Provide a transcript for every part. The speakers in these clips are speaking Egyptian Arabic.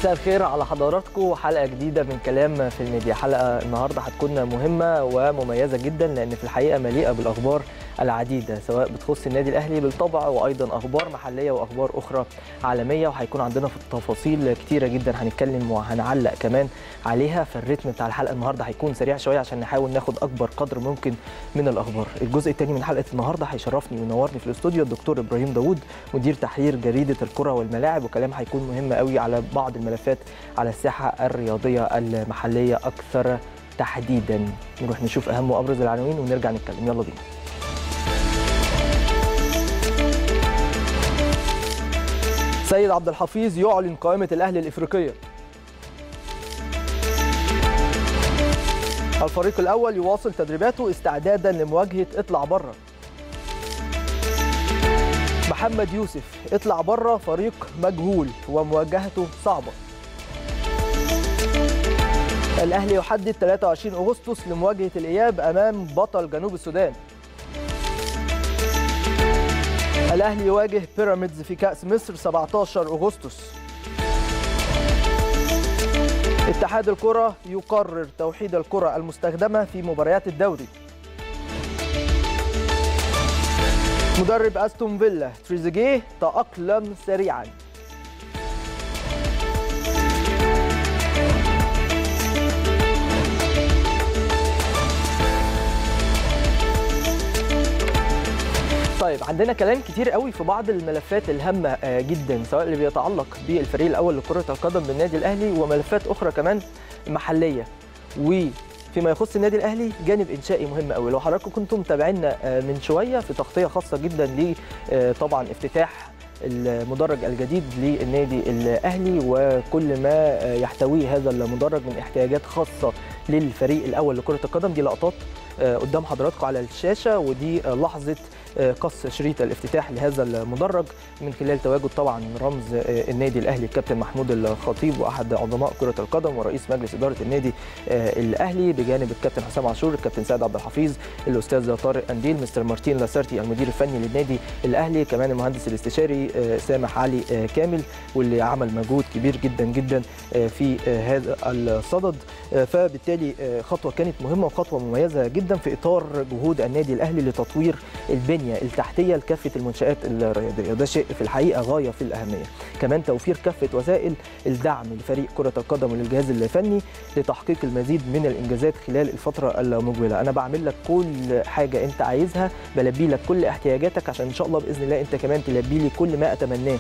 مساء الخير على حضراتكم حلقه جديده من كلام في الميديا حلقه النهارده هتكون مهمه ومميزه جدا لان في الحقيقه مليئه بالاخبار العديده سواء بتخص النادي الاهلي بالطبع وايضا اخبار محليه واخبار اخرى عالميه وهيكون عندنا في التفاصيل كتيره جدا هنتكلم وهنعلق كمان عليها فالريتم بتاع الحلقه النهارده هيكون سريع شويه عشان نحاول ناخد اكبر قدر ممكن من الاخبار الجزء الثاني من حلقه النهارده هيشرفني وينورني في الاستوديو الدكتور ابراهيم داوود مدير تحرير جريده الكره والملاعب وكلام هيكون مهم قوي على بعض الملفات على الساحه الرياضيه المحليه اكثر تحديدا نروح نشوف اهم وابرز العناوين ونرجع نتكلم يلا بينا سيد عبد الحفيظ يعلن قائمه الاهلي الافريقيه الفريق الاول يواصل تدريباته استعدادا لمواجهه اطلع بره محمد يوسف اطلع بره فريق مجهول ومواجهته صعبه الاهلي يحدد 23 اغسطس لمواجهه الاياب امام بطل جنوب السودان الاهلي يواجه بيراميدز في كاس مصر 17 اغسطس اتحاد الكره يقرر توحيد الكره المستخدمه في مباريات الدوري مدرب استون فيلا تريزيجيه تأقلم سريعا طيب عندنا كلام كتير قوي في بعض الملفات الهامه جدا سواء اللي بيتعلق بالفريق الاول لكره القدم بالنادي الاهلي وملفات اخرى كمان محليه وفيما يخص النادي الاهلي جانب انشائي مهم قوي لو حضراتكم كنتم متابعينا من شويه في تغطيه خاصه جدا ل طبعا افتتاح المدرج الجديد للنادي الاهلي وكل ما يحتويه هذا المدرج من احتياجات خاصه للفريق الاول لكره القدم دي لقطات قدام حضراتكم على الشاشه ودي لحظه قص شريط الافتتاح لهذا المدرج من خلال تواجد طبعا رمز النادي الاهلي الكابتن محمود الخطيب واحد عظماء كره القدم ورئيس مجلس اداره النادي الاهلي بجانب الكابتن حسام عاشور الكابتن سيد عبد الحفيظ الاستاذ طارق انديل مستر مارتين لاسارتي المدير الفني للنادي الاهلي كمان المهندس الاستشاري سامح علي كامل واللي عمل مجهود كبير جدا جدا في هذا الصدد فبالتالي خطوه كانت مهمه وخطوه مميزه جدا في اطار جهود النادي الاهلي لتطوير البنيه التحتيه لكافه المنشات الرياضيه وده شيء في الحقيقه غايه في الاهميه كمان توفير كافه وسائل الدعم لفريق كره القدم وللجهاز الفني لتحقيق المزيد من الانجازات خلال الفتره المقبله انا بعمل لك كل حاجه انت عايزها بلبي لك كل احتياجاتك عشان ان شاء الله باذن الله انت كمان تلبي لي كل ما اتمناه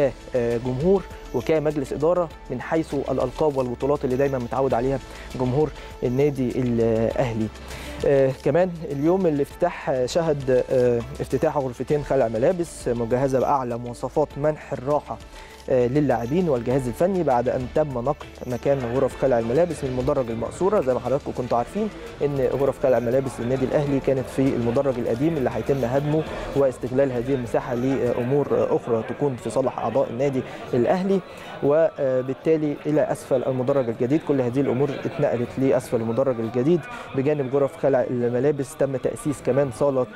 كجمهور وكمجلس اداره من حيث الالقاب والبطولات اللي دايما متعود عليها جمهور النادي الاهلي آه كمان اليوم الافتتاح شهد آه افتتاح غرفتين خلع ملابس مجهزه باعلى مواصفات منح الراحه آه للاعبين والجهاز الفني بعد ان تم نقل مكان غرف خلع الملابس من المدرج المقصوره زي ما حضراتكم كنتوا عارفين ان غرف خلع الملابس للنادي الاهلي كانت في المدرج القديم اللي هيتم هدمه واستغلال هذه المساحه لامور اخرى تكون في صالح اعضاء النادي الاهلي وبالتالي الى اسفل المدرج الجديد كل هذه الامور اتنقلت لاسفل المدرج الجديد بجانب غرف خلع الملابس تم تاسيس كمان صاله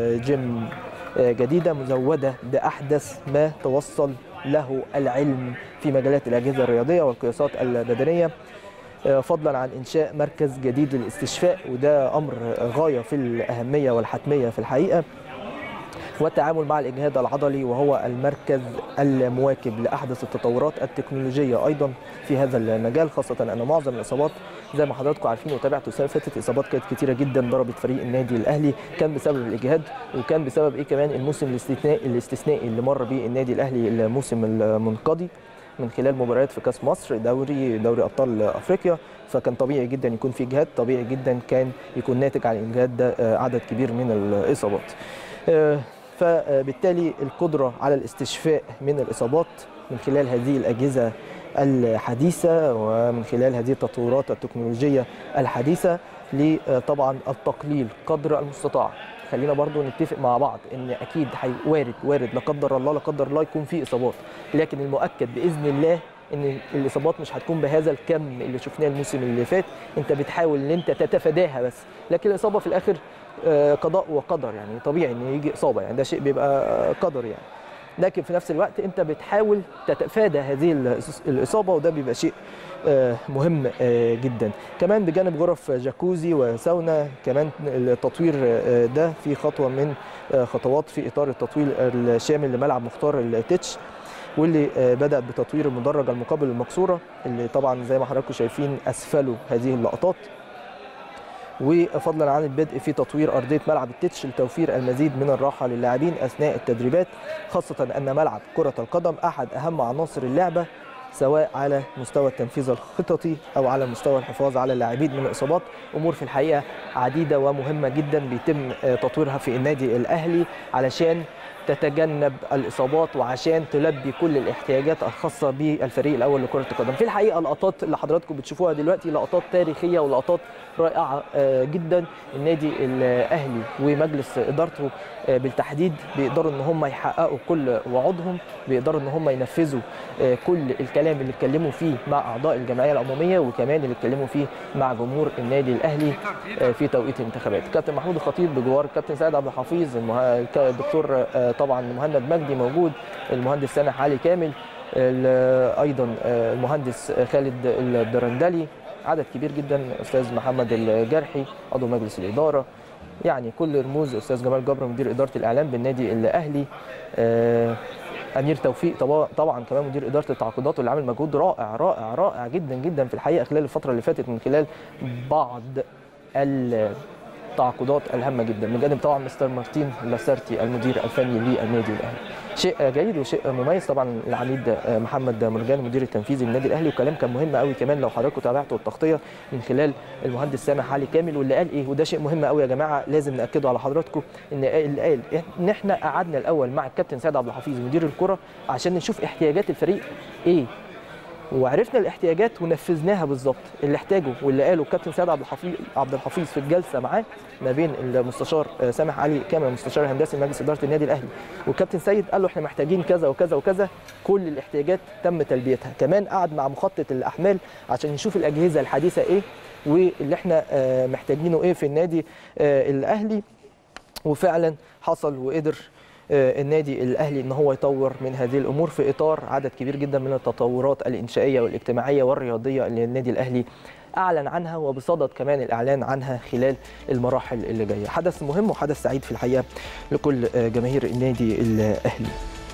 جيم جديده مزوده باحدث ما توصل له العلم في مجالات الاجهزه الرياضيه والقياسات البدنيه فضلا عن انشاء مركز جديد للاستشفاء وده امر غايه في الاهميه والحتميه في الحقيقه والتعامل مع الاجهاد العضلي وهو المركز المواكب لاحدث التطورات التكنولوجيه ايضا في هذا المجال خاصه ان معظم الاصابات زي ما حضراتكم عارفين وتابعتوا السنه اللي فاتت اصابات كانت كتيره جدا ضربت فريق النادي الاهلي كان بسبب الاجهاد وكان بسبب ايه كمان الموسم الاستثنائي الاستثنائي اللي مر بيه النادي الاهلي الموسم المنقضي من خلال مباريات في كاس مصر دوري دوري ابطال افريقيا فكان طبيعي جدا يكون في اجهاد طبيعي جدا كان يكون ناتج عن الاجهاد ده عدد كبير من الاصابات فبالتالي القدره على الاستشفاء من الاصابات من خلال هذه الاجهزه الحديثه ومن خلال هذه التطورات التكنولوجيه الحديثه لطبعا التقليل قدر المستطاع خلينا برضو نتفق مع بعض ان اكيد وارد وارد لا قدر الله لا قدر الله يكون في اصابات لكن المؤكد باذن الله ان الاصابات مش هتكون بهذا الكم اللي شفناه الموسم اللي فات انت بتحاول ان انت تتفاداها بس لكن الاصابه في الاخر قضاء وقدر يعني طبيعي ان يجي اصابه يعني ده شيء بيبقى قدر يعني لكن في نفس الوقت انت بتحاول تتفادى هذه الاصابه وده بيبقى شيء مهم جدا كمان بجانب غرف جاكوزي وساونا كمان التطوير ده في خطوه من خطوات في اطار التطوير الشامل لملعب مختار التتش واللي بدأ بتطوير المدرج المقابل للمقصورة اللي طبعا زي ما حضراتكم شايفين أسفله هذه اللقطات وفضلا عن البدء في تطوير أرضية ملعب التتش لتوفير المزيد من الراحة للاعبين أثناء التدريبات خاصة أن ملعب كرة القدم أحد أهم عناصر اللعبة سواء على مستوى التنفيذ الخططي او على مستوى الحفاظ على اللاعبين من الاصابات امور في الحقيقه عديده ومهمه جدا بيتم تطويرها في النادي الاهلي علشان تتجنب الاصابات وعشان تلبي كل الاحتياجات الخاصه بالفريق الاول لكره القدم في الحقيقه اللقطات اللي حضراتكم بتشوفوها دلوقتي لقطات تاريخيه ولقطات رائعه جدا النادي الاهلي ومجلس ادارته بالتحديد بيقدروا ان هم يحققوا كل وعودهم بيقدروا ان هم ينفذوا كل الكلام اللي اتكلموا فيه مع اعضاء الجمعيه العموميه وكمان اللي اتكلموا فيه مع جمهور النادي الاهلي في توقيت الانتخابات كابتن محمود الخطيب بجوار الكابتن سيد عبد الحفيظ الدكتور طبعا مهند مجدي موجود المهندس سامح علي كامل ايضا المهندس خالد الدرندلي عدد كبير جدا استاذ محمد الجرحي عضو مجلس الاداره يعني كل رموز استاذ جمال جبر مدير اداره الاعلام بالنادي الاهلي امير توفيق طبعا كمان مدير اداره التعاقدات واللي عامل مجهود رائع رائع رائع جدا جدا في الحقيقه خلال الفتره اللي فاتت من خلال بعض التعاقدات الهامه جدا من جانب طبعا مستر مارتين لاسارتي المدير الفني للنادي الاهلي شيء جيد وشيء مميز طبعا العميد محمد مرجان المدير التنفيذي للنادي الاهلي وكلام كان مهم قوي كمان لو حضراتكم تابعتوا التغطيه من خلال المهندس سامح علي كامل واللي قال ايه وده شيء مهم قوي يا جماعه لازم ناكده على حضراتكم ان اللي قال ان احنا قعدنا الاول مع الكابتن سيد عبد الحفيظ مدير الكره عشان نشوف احتياجات الفريق ايه وعرفنا الاحتياجات ونفذناها بالظبط اللي احتاجه واللي قاله الكابتن سيد عبد الحفيظ عبد الحفيظ في الجلسه معاه ما بين المستشار سامح علي كامل المستشار الهندسي لمجلس اداره النادي الاهلي والكابتن سيد قال له احنا محتاجين كذا وكذا وكذا كل الاحتياجات تم تلبيتها كمان قعد مع مخطط الاحمال عشان يشوف الاجهزه الحديثه ايه واللي احنا محتاجينه ايه في النادي الاهلي وفعلا حصل وقدر النادي الاهلي ان هو يطور من هذه الامور في اطار عدد كبير جدا من التطورات الانشائيه والاجتماعيه والرياضيه اللي النادي الاهلي اعلن عنها وبصدد كمان الاعلان عنها خلال المراحل اللي جايه حدث مهم وحدث سعيد في الحقيقه لكل جماهير النادي الاهلي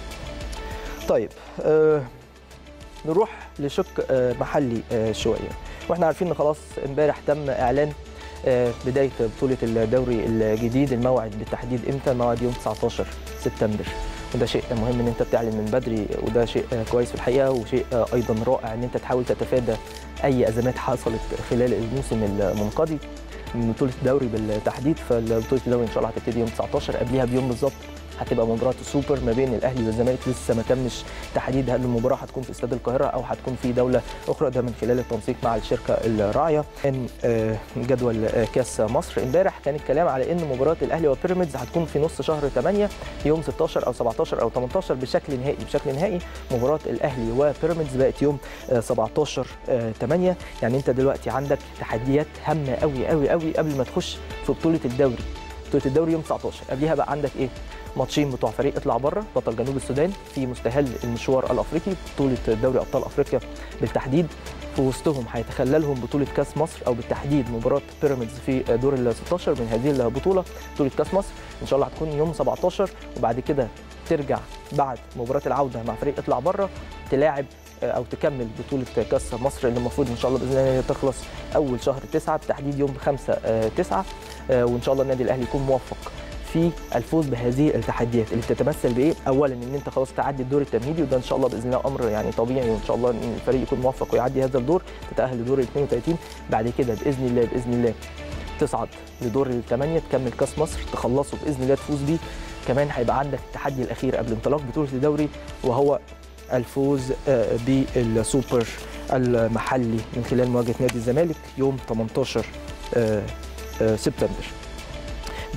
طيب آه نروح لشق آه محلي آه شويه واحنا عارفين ان خلاص امبارح تم اعلان بدايه بطوله الدوري الجديد الموعد بالتحديد امتى الموعد يوم 19 سبتمبر وده شيء مهم ان انت بتعلن من بدري وده شيء كويس في الحقيقه وشيء ايضا رائع ان انت تحاول تتفادى اي ازمات حصلت خلال الموسم المنقضي من بطوله الدوري بالتحديد فبطوله الدوري ان شاء الله هتبتدي يوم 19 قبلها بيوم بالظبط هتبقى مباراه السوبر ما بين الاهلي والزمالك لسه ما تمش تحديد هل المباراه هتكون في استاد القاهره او هتكون في دوله اخرى ده من خلال التنسيق مع الشركه الراعيه ان جدول كاس مصر امبارح كان الكلام على ان مباراه الاهلي وبيراميدز هتكون في نص شهر 8 يوم 16 او 17 او 18 بشكل نهائي بشكل نهائي مباراه الاهلي وبيراميدز بقت يوم 17 8 يعني انت دلوقتي عندك تحديات هامه قوي قوي قوي قبل ما تخش في بطوله الدوري بطوله الدوري يوم 19 قبلها بقى عندك ايه ماتشين بتوع فريق اطلع بره بطل جنوب السودان في مستهل المشوار الافريقي بطوله دوري ابطال افريقيا بالتحديد في وسطهم هيتخللهم بطوله كاس مصر او بالتحديد مباراه بيراميدز في دور ال 16 من هذه البطوله بطوله كاس مصر ان شاء الله هتكون يوم 17 وبعد كده ترجع بعد مباراه العوده مع فريق اطلع بره تلاعب او تكمل بطوله كاس مصر اللي المفروض ان شاء الله باذن الله تخلص اول شهر 9 بالتحديد يوم 5 9 وان شاء الله النادي الاهلي يكون موفق في الفوز بهذه التحديات اللي بتتمثل بايه؟ اولا ان انت خلاص تعدي الدور التمهيدي وده ان شاء الله باذن الله امر يعني طبيعي وان شاء الله ان الفريق يكون موفق ويعدي هذا الدور تتاهل لدور ال 32 بعد كده باذن الله باذن الله تصعد لدور الثمانيه تكمل كاس مصر تخلصه باذن الله تفوز بيه كمان هيبقى عندك التحدي الاخير قبل انطلاق بطوله الدوري وهو الفوز بالسوبر المحلي من خلال مواجهه نادي الزمالك يوم 18 سبتمبر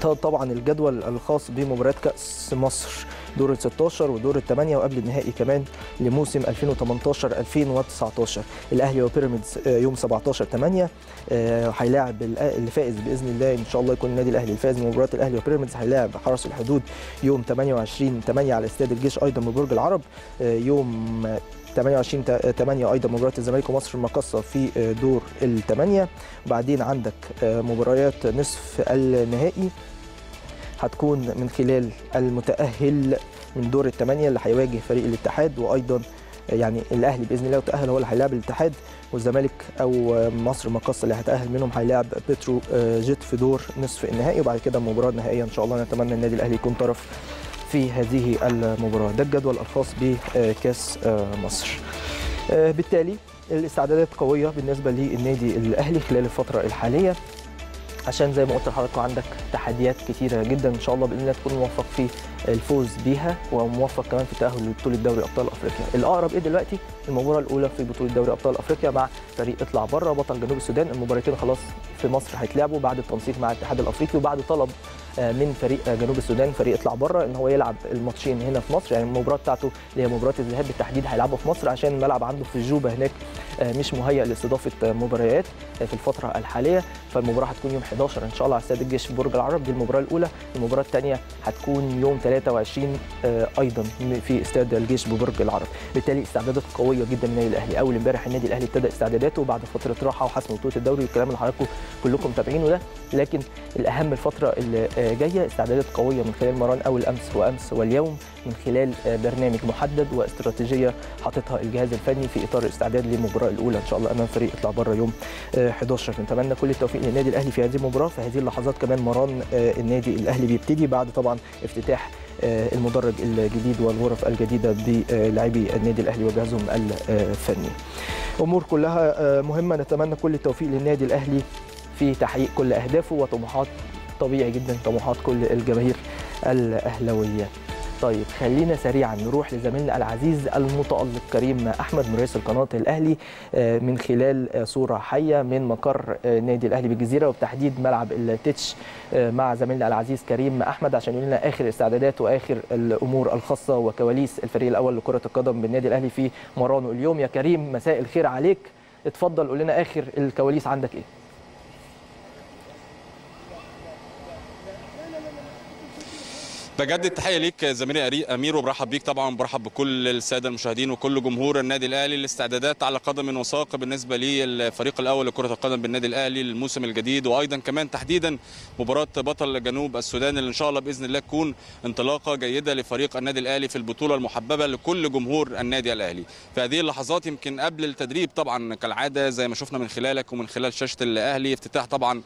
ده طبعا الجدول الخاص بمباريات كاس مصر دور ال 16 ودور الثمانيه وقبل النهائي كمان لموسم 2018 2019 الاهلي وبيراميدز يوم 17 8 هيلاعب الفائز باذن الله ان شاء الله يكون النادي الاهلي الفائز من مباراه الاهلي وبيراميدز هيلاعب حرس الحدود يوم 28 8 على استاد الجيش ايضا ببرج العرب يوم 28 8 ايضا مباراه الزمالك ومصر المقصه في دور الثمانيه وبعدين عندك مباريات نصف النهائي هتكون من خلال المتاهل من دور الثمانيه اللي هيواجه فريق الاتحاد وايضا يعني الاهلي باذن الله وتاهل هو اللي هيلاعب الاتحاد والزمالك او مصر المقصه اللي هتاهل منهم هيلاعب بترو جيت في دور نصف النهائي وبعد كده المباراه النهائيه ان شاء الله نتمنى النادي الاهلي يكون طرف في هذه المباراه ده الجدول الخاص بكاس مصر بالتالي الاستعدادات قويه بالنسبه للنادي الاهلي خلال الفتره الحاليه عشان زي ما قلت لحضراتكم عندك تحديات كتيره جدا ان شاء الله باذن الله تكون موفق في الفوز بيها وموفق كمان في التاهل لبطوله دوري ابطال افريقيا الاقرب ايه دلوقتي المباراه الاولى في بطوله دوري ابطال افريقيا مع فريق اطلع بره بطل جنوب السودان المباراتين خلاص في مصر هيتلعبوا بعد التنسيق مع الاتحاد الافريقي وبعد طلب من فريق جنوب السودان فريق اطلع بره ان هو يلعب الماتشين هنا في مصر يعني المباراه بتاعته اللي هي مباراه الذهاب بالتحديد هيلعبها في مصر عشان الملعب عنده في الجوبه هناك مش مهيئ لاستضافه مباريات في الفتره الحاليه فالمباراه هتكون يوم 11 ان شاء الله على استاد الجيش في برج العرب دي المباراه الاولى المباراه الثانيه هتكون يوم 23 ايضا في استاد الجيش ببرج العرب بالتالي استعدادات قويه جدا من النادي الاهلي اول امبارح النادي الاهلي ابتدى استعداداته بعد فتره راحه وحسم بطوله الدوري والكلام اللي حضراتكم كلكم متابعينه ده لكن الاهم الفتره اللي جايه استعدادات قويه من خلال مران اول امس وامس واليوم من خلال برنامج محدد واستراتيجيه حاططها الجهاز الفني في اطار الاستعداد للمباراه الاولى ان شاء الله امام فريق يطلع بره يوم 11 نتمنى كل التوفيق للنادي الاهلي في هذه المباراه في هذه اللحظات كمان مران النادي الاهلي بيبتدي بعد طبعا افتتاح المدرج الجديد والغرف الجديده بلاعبي النادي الاهلي وجهازهم الفني. امور كلها مهمه نتمنى كل التوفيق للنادي الاهلي في تحقيق كل اهدافه وطموحات طبيعي جدا طموحات كل الجماهير الاهلاويه. طيب خلينا سريعا نروح لزميلنا العزيز المتألق كريم احمد من رئيس القناه الاهلي من خلال صوره حيه من مقر نادي الاهلي بالجزيره وبتحديد ملعب التتش مع زميلنا العزيز كريم احمد عشان يقول لنا اخر الاستعدادات واخر الامور الخاصه وكواليس الفريق الاول لكره القدم بالنادي الاهلي في مرانه اليوم يا كريم مساء الخير عليك اتفضل قول لنا اخر الكواليس عندك ايه بجد التحيه ليك زميلي امير وبرحب بيك طبعا برحب بكل الساده المشاهدين وكل جمهور النادي الاهلي الاستعدادات على قدم وساق بالنسبه للفريق الاول لكره القدم بالنادي الاهلي للموسم الجديد وايضا كمان تحديدا مباراه بطل جنوب السودان اللي ان شاء الله باذن الله تكون انطلاقه جيده لفريق النادي الاهلي في البطوله المحببه لكل جمهور النادي الاهلي في هذه اللحظات يمكن قبل التدريب طبعا كالعاده زي ما شفنا من خلالك ومن خلال شاشه الاهلي افتتاح طبعا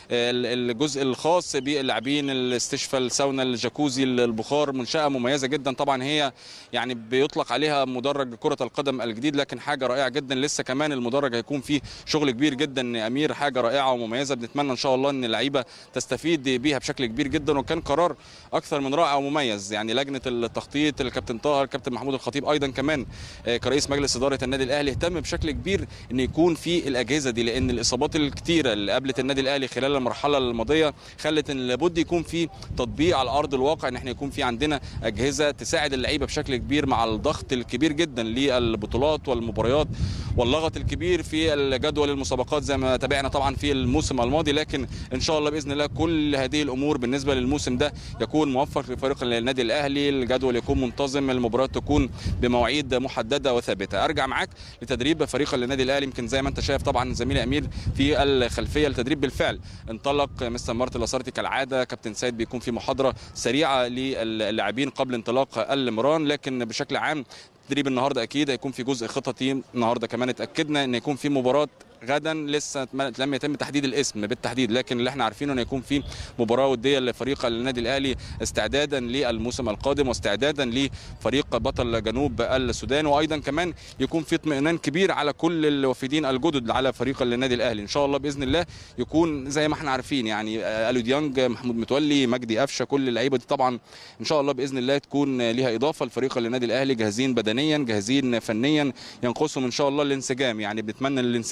الجزء الخاص باللاعبين الاستشفاء الساونا الجاكوزي البخار منشاه مميزه جدا طبعا هي يعني بيطلق عليها مدرج كره القدم الجديد لكن حاجه رائعه جدا لسه كمان المدرج هيكون فيه شغل كبير جدا امير حاجه رائعه ومميزه بنتمنى ان شاء الله ان اللعيبه تستفيد بيها بشكل كبير جدا وكان قرار اكثر من رائع ومميز يعني لجنه التخطيط الكابتن طه الكابتن محمود الخطيب ايضا كمان كرئيس مجلس اداره النادي الاهلي اهتم بشكل كبير ان يكون في الاجهزه دي لان الاصابات الكثيره اللي قابلت النادي الاهلي خلال المرحله الماضيه خلت ان لابد يكون في تطبيق على ارض الواقع ان احنا يكون في عندنا اجهزه تساعد اللعيبه بشكل كبير مع الضغط الكبير جدا للبطولات والمباريات واللغط الكبير في الجدول المسابقات زي ما تابعنا طبعا في الموسم الماضي لكن ان شاء الله باذن الله كل هذه الامور بالنسبه للموسم ده يكون موفق لفريق النادي الاهلي الجدول يكون منتظم المباريات تكون بمواعيد محدده وثابته ارجع معاك لتدريب فريق النادي الاهلي يمكن زي ما انت شايف طبعا زميلي امير في الخلفيه التدريب بالفعل انطلق مستر مارتن لاسارتي كالعاده كابتن سيد بيكون في محاضره سريعه للاعبين قبل انطلاق المران لكن بشكل عام تدريب النهارده اكيد هيكون في جزء خططي النهارده كمان اتاكدنا ان يكون في مباراه غدا لسه لم يتم تحديد الاسم بالتحديد لكن اللي احنا عارفينه ان يكون في مباراه وديه لفريق النادي الاهلي استعدادا للموسم القادم واستعدادا لفريق بطل جنوب السودان وايضا كمان يكون في اطمئنان كبير على كل الوافدين الجدد على فريق النادي الاهلي ان شاء الله باذن الله يكون زي ما احنا عارفين يعني الو ديانج محمود متولي مجدي قفشه كل اللعيبه دي طبعا ان شاء الله باذن الله تكون ليها اضافه لفريق النادي الاهلي جاهزين بدنيا جاهزين فنيا ينقصهم ان شاء الله الانسجام يعني بنتمنى الانسجام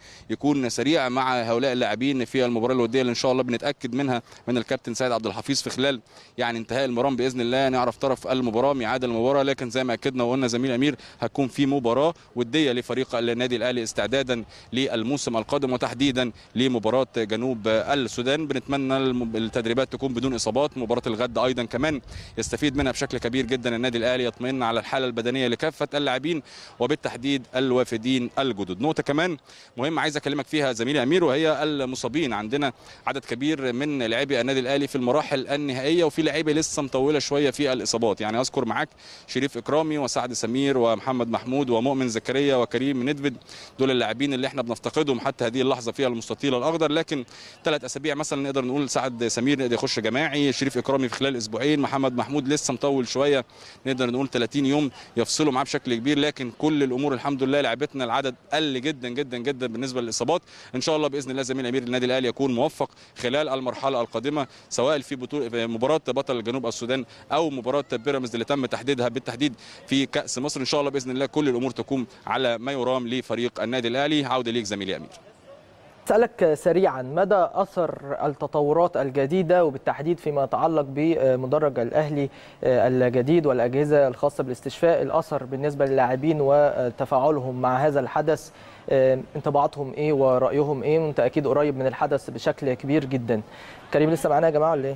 يكون سريع مع هؤلاء اللاعبين في المباراه الوديه اللي ان شاء الله بنتاكد منها من الكابتن سيد عبد الحفيظ في خلال يعني انتهاء المرام باذن الله نعرف طرف المباراه ميعاد المباراه لكن زي ما اكدنا وقلنا زميل امير هتكون في مباراه وديه لفريق النادي الاهلي استعدادا للموسم القادم وتحديدا لمباراه جنوب السودان بنتمنى التدريبات تكون بدون اصابات مباراه الغد ايضا كمان يستفيد منها بشكل كبير جدا النادي الاهلي يطمئن على الحاله البدنيه لكافه اللاعبين وبالتحديد الوافدين الجدد نقطه كمان مهمه عايز اكلمك فيها زميلي امير وهي المصابين عندنا عدد كبير من لاعبي النادي الاهلي في المراحل النهائيه وفي لعيبه لسه مطوله شويه في الاصابات يعني اذكر معاك شريف اكرامي وسعد سمير ومحمد محمود ومؤمن زكريا وكريم ندفد دول اللاعبين اللي احنا بنفتقدهم حتى هذه اللحظه في المستطيل الاخضر لكن ثلاث اسابيع مثلا نقدر نقول سعد سمير يقدر يخش جماعي شريف اكرامي في خلال اسبوعين محمد محمود لسه مطول شويه نقدر نقول 30 يوم يفصلوا معاه بشكل كبير لكن كل الامور الحمد لله لعبتنا العدد قل جدا جدا جدا بالنسبه للاصابات ان شاء الله باذن الله زميل امير النادي الاهلي يكون موفق خلال المرحله القادمه سواء في بطوله في مباراه بطل جنوب السودان او مباراه بيراميدز اللي تم تحديدها بالتحديد في كاس مصر ان شاء الله باذن الله كل الامور تكون على ما يرام لفريق النادي الاهلي عوده ليك زميلي امير أسألك سريعا مدى أثر التطورات الجديدة وبالتحديد فيما يتعلق بمدرج الأهلي الجديد والأجهزة الخاصة بالاستشفاء الأثر بالنسبة للاعبين وتفاعلهم مع هذا الحدث انطباعاتهم إيه ورأيهم إيه وأنت أكيد قريب من الحدث بشكل كبير جدا كريم لسه معانا يا جماعة ولا إيه؟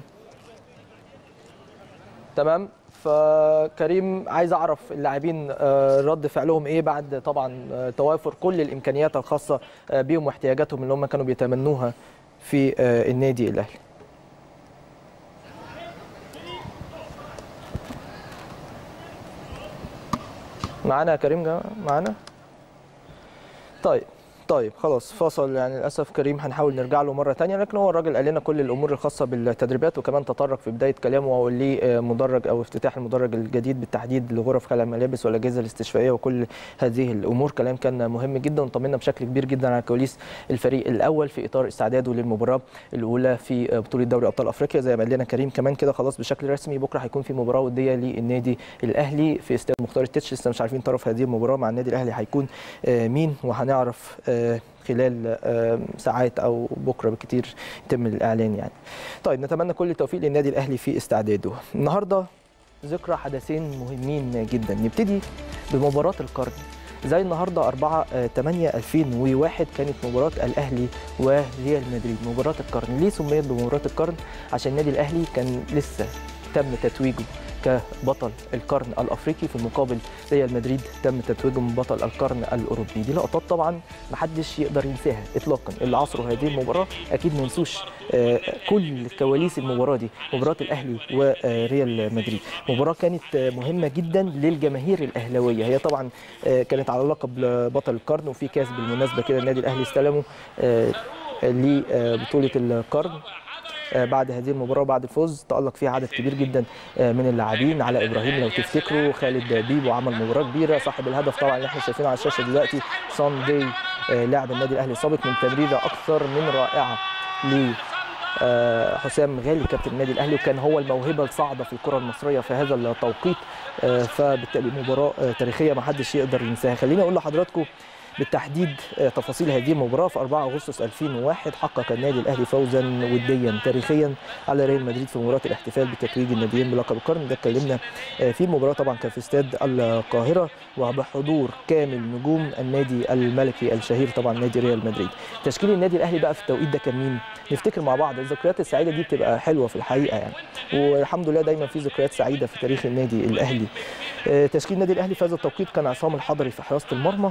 تمام فكريم عايز اعرف اللاعبين رد فعلهم ايه بعد طبعا توافر كل الامكانيات الخاصه بيهم واحتياجاتهم اللي هم كانوا بيتمنوها في النادي الاهلي معانا يا كريم معانا طيب طيب خلاص فصل يعني للاسف كريم هنحاول نرجع له مره ثانيه لكن هو الراجل قال لنا كل الامور الخاصه بالتدريبات وكمان تطرق في بدايه كلامه لمدرج او افتتاح المدرج الجديد بالتحديد لغرف خلع الملابس والاجهزه الاستشفائيه وكل هذه الامور كلام كان مهم جدا وطمنا بشكل كبير جدا على كواليس الفريق الاول في اطار استعداده للمباراه الاولى في بطوله دوري ابطال افريقيا زي ما قال لنا كريم كمان كده خلاص بشكل رسمي بكره هيكون في مباراه وديه للنادي الاهلي في استاد مختار التتش لسه مش عارفين طرف هذه المباراه مع النادي الاهلي هيكون مين وهنعرف خلال ساعات او بكره بالكثير يتم الاعلان يعني. طيب نتمنى كل التوفيق للنادي الاهلي في استعداده. النهارده ذكرى حدثين مهمين جدا نبتدي بمباراه القرن زي النهارده 4 8 2001 كانت مباراه الاهلي وريال مدريد مباراه القرن ليه سميت بمباراه القرن عشان النادي الاهلي كان لسه تم تتويجه كبطل القرن الافريقي في المقابل ريال مدريد تم تتويجه من بطل القرن الاوروبي دي لقطات طبعا ما حدش يقدر ينساها اطلاقا اللي عصروا هذه المباراه اكيد ما ينسوش كل كواليس المباراه دي مباراه الاهلي وريال مدريد مباراه كانت مهمه جدا للجماهير الاهلاويه هي طبعا كانت على لقب بطل القرن وفي كاس بالمناسبه كده النادي الاهلي استلمه لبطوله القرن بعد هذه المباراه وبعد الفوز تالق فيها عدد كبير جدا من اللاعبين على ابراهيم لو تفتكروا خالد بيبو عمل مباراه كبيره صاحب الهدف طبعا اللي احنا شايفينه على الشاشه دلوقتي سان داي لاعب النادي الاهلي السابق من تمريره اكثر من رائعه ل حسام غالي كابتن النادي الاهلي وكان هو الموهبه الصاعده في الكره المصريه في هذا التوقيت فبالتالي مباراه تاريخيه ما حدش يقدر ينساها خليني اقول لحضراتكم بالتحديد تفاصيل هذه المباراه في 4 اغسطس 2001 حقق النادي الاهلي فوزا وديا تاريخيا على ريال مدريد في مباراه الاحتفال بتتويج الناديين بلقب القرن ده اتكلمنا في المباراه طبعا كان في استاد القاهره وبحضور كامل نجوم النادي الملكي الشهير طبعا نادي ريال مدريد تشكيل النادي الاهلي بقى في التوقيت ده كان مين نفتكر مع بعض الذكريات السعيده دي بتبقى حلوه في الحقيقه يعني والحمد لله دايما في ذكريات سعيده في تاريخ النادي الاهلي تشكيل النادي الاهلي في هذا التوقيت كان عصام الحضري في حراسه المرمى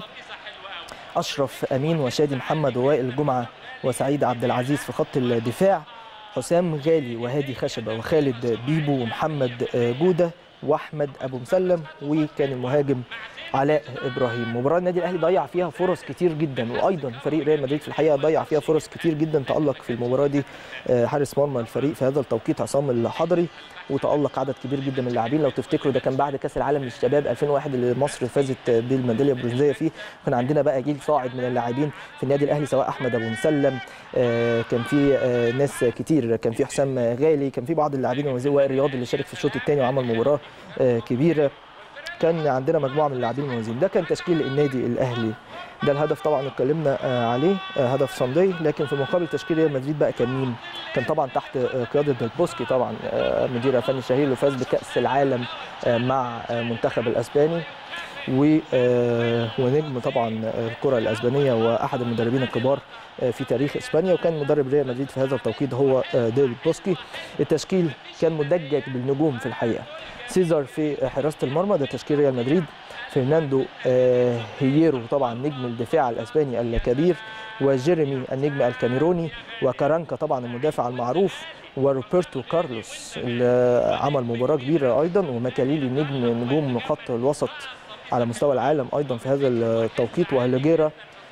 اشرف امين وشادي محمد ووائل جمعه وسعيد عبد العزيز في خط الدفاع حسام غالي وهادي خشبه وخالد بيبو ومحمد جوده واحمد ابو مسلم وكان المهاجم علاء ابراهيم مباراه النادي الاهلي ضيع فيها فرص كتير جدا وايضا فريق ريال مدريد في الحقيقه ضيع فيها فرص كتير جدا تالق في المباراه دي حارس مرمى الفريق في هذا التوقيت عصام الحضري وتالق عدد كبير جدا من اللاعبين لو تفتكروا ده كان بعد كاس العالم للشباب 2001 اللي مصر فازت بالميداليه البرونزيه فيه كان عندنا بقى جيل صاعد من اللاعبين في النادي الاهلي سواء احمد ابو مسلم كان في ناس كتير كان في حسام غالي كان في بعض اللاعبين وزير وائل رياض اللي شارك في الشوط الثاني وعمل مباراه كبيره كان عندنا مجموعه من اللاعبين المميزين ده كان تشكيل النادي الاهلي ده الهدف طبعا اتكلمنا آه، عليه آه، هدف صندي لكن في مقابل تشكيل ريال مدريد بقى كان مين؟ كان طبعا تحت آه، قياده البوسكي طبعا آه، مدير الفني الشهير اللي فاز بكاس العالم آه، مع آه، منتخب الاسباني و- آه، ونجم طبعا الكره الاسبانيه واحد المدربين الكبار آه، في تاريخ اسبانيا وكان مدرب ريال مدريد في هذا التوقيت هو آه، ديفيد بوسكي التشكيل كان مدجج بالنجوم في الحقيقه سيزر في حراسه المرمى ده تشكيل ريال مدريد فرناندو آه، هييرو طبعا نجم الدفاع الاسباني الكبير وجيريمي النجم الكاميروني وكارانكا طبعا المدافع المعروف وروبرتو كارلوس اللي عمل مباراه كبيره ايضا وماكاليلي نجم نجوم خط الوسط على مستوى العالم ايضا في هذا التوقيت وهلوجيرا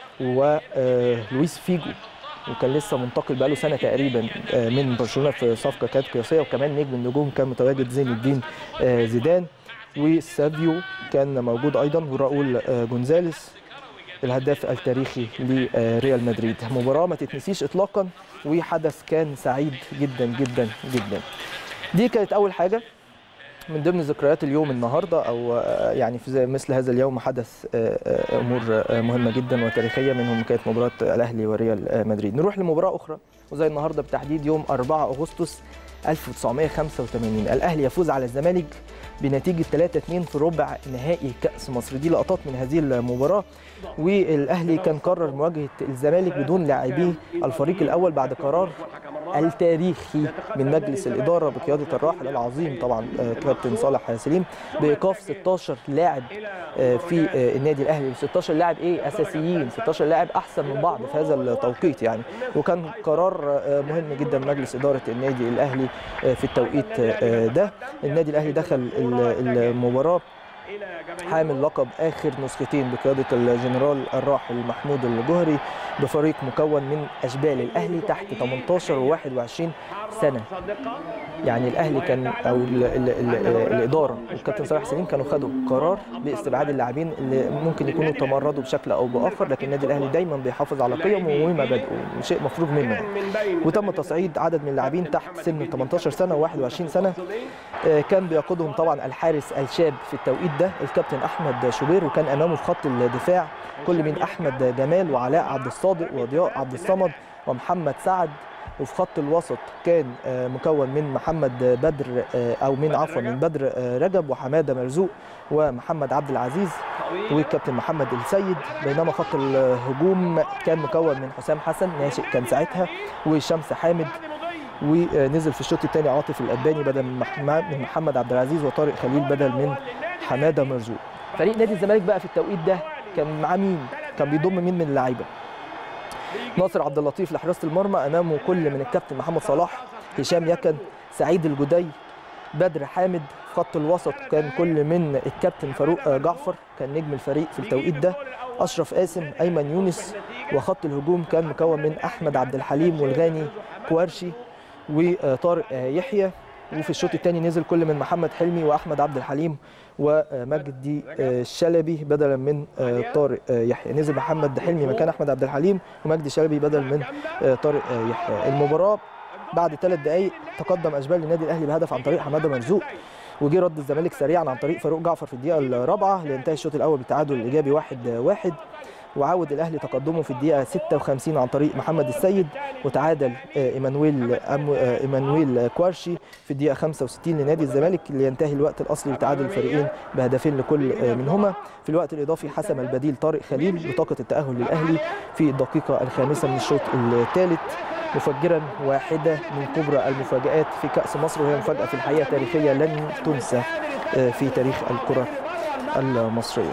ولويس فيجو وكان لسه منتقل بقاله سنه تقريبا آه، من برشلونه في صفقه كانت قياسيه وكمان نجم النجوم كان متواجد زين الدين آه، زيدان وسافيو كان موجود ايضا وراؤول آه، جونزاليس الهداف التاريخي لريال مدريد مباراه ما تتنسيش اطلاقا وحدث كان سعيد جدا جدا جدا دي كانت اول حاجه من ضمن ذكريات اليوم النهارده او آه، يعني في زي مثل هذا اليوم حدث آه، آه، امور آه، مهمه جدا وتاريخيه منهم كانت مباراه الاهلي وريال آه، مدريد نروح لمباراه اخرى وزي النهارده بالتحديد يوم 4 اغسطس 1985 الاهلي يفوز على الزمالك بنتيجه 3-2 في ربع نهائي كاس مصر دي لقطات من هذه المباراه والاهلي كان قرر مواجهه الزمالك بدون لاعبيه الفريق الاول بعد قرار التاريخي من مجلس الاداره بقياده الراحل العظيم طبعا آه، كابتن صالح سليم بايقاف 16 لاعب آه، في آه، النادي الاهلي 16 لاعب ايه اساسيين 16 لاعب احسن من بعض في هذا التوقيت يعني وكان قرار آه، مهم جدا من مجلس اداره النادي الاهلي آه، في التوقيت آه، ده النادي الاهلي دخل ال- المباراه حامل لقب اخر نسختين بقياده الجنرال الراحل محمود الجهري بفريق مكون من اشبال الاهلي تحت 18 و21 سنه يعني الاهلي كان او ال ال ال الاداره والكابتن صالح سليم كانوا خدوا قرار باستبعاد اللاعبين اللي ممكن يكونوا تمردوا بشكل او باخر لكن النادي الاهلي دايما بيحافظ على قيمه ومبادئه شيء مفروغ منه يعني. وتم تصعيد عدد من اللاعبين تحت سن 18 سنه و21 سنه آه، كان بيقودهم طبعا الحارس الشاب في التوقيت ده الكابتن احمد شوبير وكان امامه في خط الدفاع كل من احمد جمال وعلاء عبد الصادق وضياء عبد الصمد ومحمد سعد وفي خط الوسط كان آه، مكون من محمد بدر آه، او من عفوا من بدر آه، رجب وحماده مرزوق ومحمد عبد العزيز والكابتن محمد السيد بينما خط الهجوم كان مكون من حسام حسن ناشئ كان ساعتها وشمس حامد ونزل في الشوط الثاني عاطف الأباني بدل من مح- من محمد عبد العزيز وطارق خليل بدل من حماده مرزوق فريق نادي الزمالك بقى في التوقيت ده كان معاه مين كان بيضم مين من اللعيبه ناصر عبد اللطيف لحراسه المرمى امامه كل من الكابتن محمد صلاح هشام يكن سعيد الجدي بدر حامد في خط الوسط كان كل من الكابتن فاروق آه، جعفر كان نجم الفريق في التوقيت ده اشرف قاسم ايمن يونس وخط الهجوم كان مكون من احمد عبد الحليم والغاني كوارشي وطارق آه، يحيى وفي الشوط الثاني نزل كل من محمد حلمي واحمد عبد الحليم ومجدي آه، الشلبي بدلا من آه، طارق آه، يحيى نزل محمد حلمي مكان احمد عبد الحليم ومجدي الشلبي بدل من آه، طارق آه، يحيى المباراه بعد ثلاث دقائق تقدم اشبال النادي الاهلي بهدف عن طريق حماده مرزوق وجه رد الزمالك سريعا عن طريق فاروق جعفر في الدقيقه الرابعه لينتهي الشوط الاول بالتعادل الايجابي 1 1 وعود الاهلي تقدمه في الدقيقه 56 عن طريق محمد السيد وتعادل آه، ايمانويل أم- آه، ايمانويل كوارشي في الدقيقه 65 لنادي الزمالك لينتهي الوقت الاصلي لتعادل الفريقين بهدفين لكل آه، منهما في الوقت الاضافي حسم البديل طارق خليل بطاقه التاهل للاهلي في الدقيقه الخامسه من الشوط الثالث مفجرا واحده من كبرى المفاجات في كاس مصر وهي مفاجاه في الحقيقه تاريخيه لن تنسى آه، في تاريخ الكره المصريه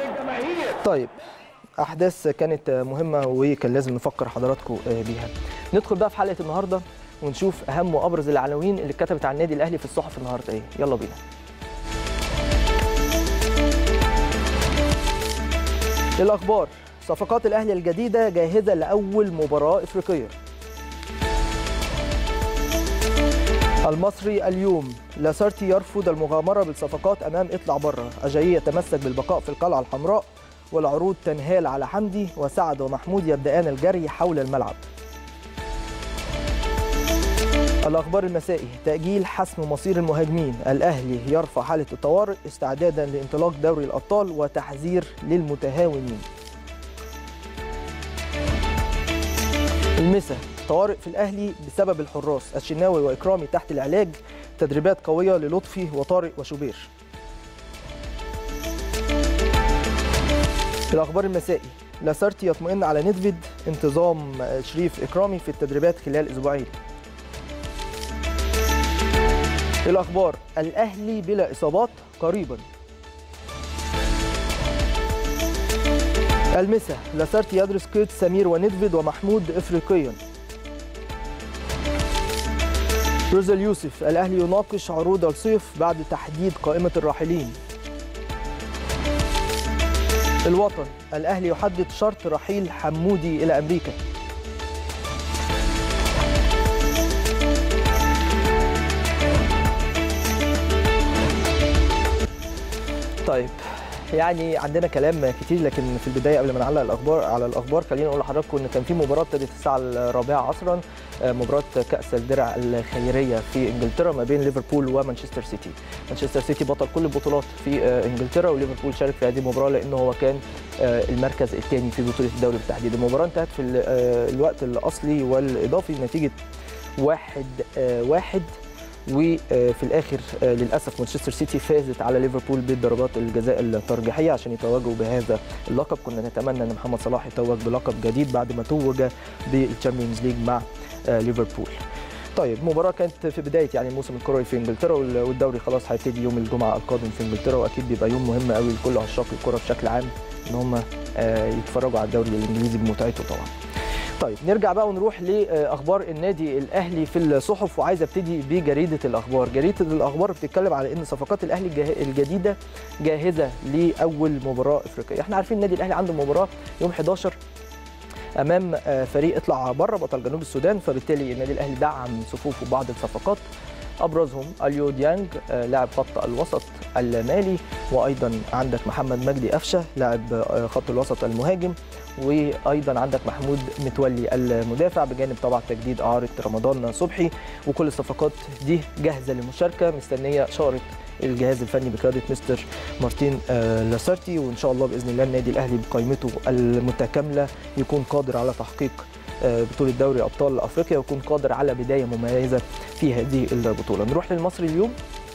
طيب احداث كانت مهمه وكان لازم نفكر حضراتكم بيها ندخل بقى في حلقه النهارده ونشوف اهم وابرز العناوين اللي اتكتبت عن النادي الاهلي في الصحف النهارده ايه يلا بينا الاخبار صفقات الاهلي الجديده جاهزه لاول مباراه افريقيه المصري اليوم لاسارتي يرفض المغامره بالصفقات امام اطلع بره اجاييه يتمسك بالبقاء في القلعه الحمراء والعروض تنهال على حمدي وسعد ومحمود يبدأان الجري حول الملعب الأخبار المسائي تأجيل حسم مصير المهاجمين الأهلي يرفع حالة الطوارئ استعدادا لانطلاق دوري الأبطال وتحذير للمتهاونين المسا طوارئ في الأهلي بسبب الحراس الشناوي وإكرامي تحت العلاج تدريبات قوية للطفي وطارق وشوبير الأخبار المسائي لاسارتي يطمئن على ندفيد انتظام شريف إكرامي في التدريبات خلال أسبوعين الأخبار الأهلي بلا إصابات قريبا المسا لاسارتي يدرس قيد سمير وندفيد ومحمود إفريقيا روزل يوسف الأهلي يناقش عروض الصيف بعد تحديد قائمة الراحلين الوطن الأهلي يحدد شرط رحيل حمودي إلى أمريكا طيب يعني عندنا كلام كتير لكن في البدايه قبل ما نعلق الاخبار على الاخبار خلينا نقول لحضراتكم ان كان في مباراه ابتدت الساعه الرابعه عصرا مباراه كاس الدرع الخيريه في انجلترا ما بين ليفربول ومانشستر سيتي مانشستر سيتي بطل كل البطولات في انجلترا وليفربول شارك في هذه المباراه لانه هو كان المركز الثاني في بطوله الدوري بالتحديد المباراه انتهت في الوقت الاصلي والاضافي نتيجه واحد واحد وفي الاخر للاسف مانشستر سيتي فازت على ليفربول بضربات الجزاء الترجيحيه عشان يتوجوا بهذا اللقب كنا نتمنى ان محمد صلاح يتوج بلقب جديد بعد ما توج بالتشامبيونز ليج مع ليفربول طيب مباراة كانت في بداية يعني الموسم الكروي في انجلترا والدوري خلاص هيبتدي يوم الجمعة القادم في انجلترا واكيد بيبقى يوم مهم قوي لكل عشاق الكرة بشكل عام ان هم يتفرجوا على الدوري الانجليزي بمتعته طبعا. طيب نرجع بقى ونروح لاخبار النادي الاهلي في الصحف وعايز ابتدي بجريده الاخبار جريده الاخبار بتتكلم على ان صفقات الاهلي الجديده جاهزه لاول مباراه افريقيه احنا عارفين النادي الاهلي عنده مباراه يوم 11 امام فريق اطلع بره بطل جنوب السودان فبالتالي النادي الاهلي دعم صفوفه بعض الصفقات ابرزهم اليو ديانج لاعب خط الوسط المالي وايضا عندك محمد مجدي قفشه لاعب خط الوسط المهاجم وايضا عندك محمود متولي المدافع بجانب طبعا تجديد اعاره رمضان صبحي وكل الصفقات دي جاهزه للمشاركه مستنيه شاره الجهاز الفني بقياده مستر مارتين لاسارتي وان شاء الله باذن الله النادي الاهلي بقائمته المتكامله يكون قادر على تحقيق بطوله دوري ابطال افريقيا ويكون قادر على بدايه مميزه في هذه البطوله نروح للمصري اليوم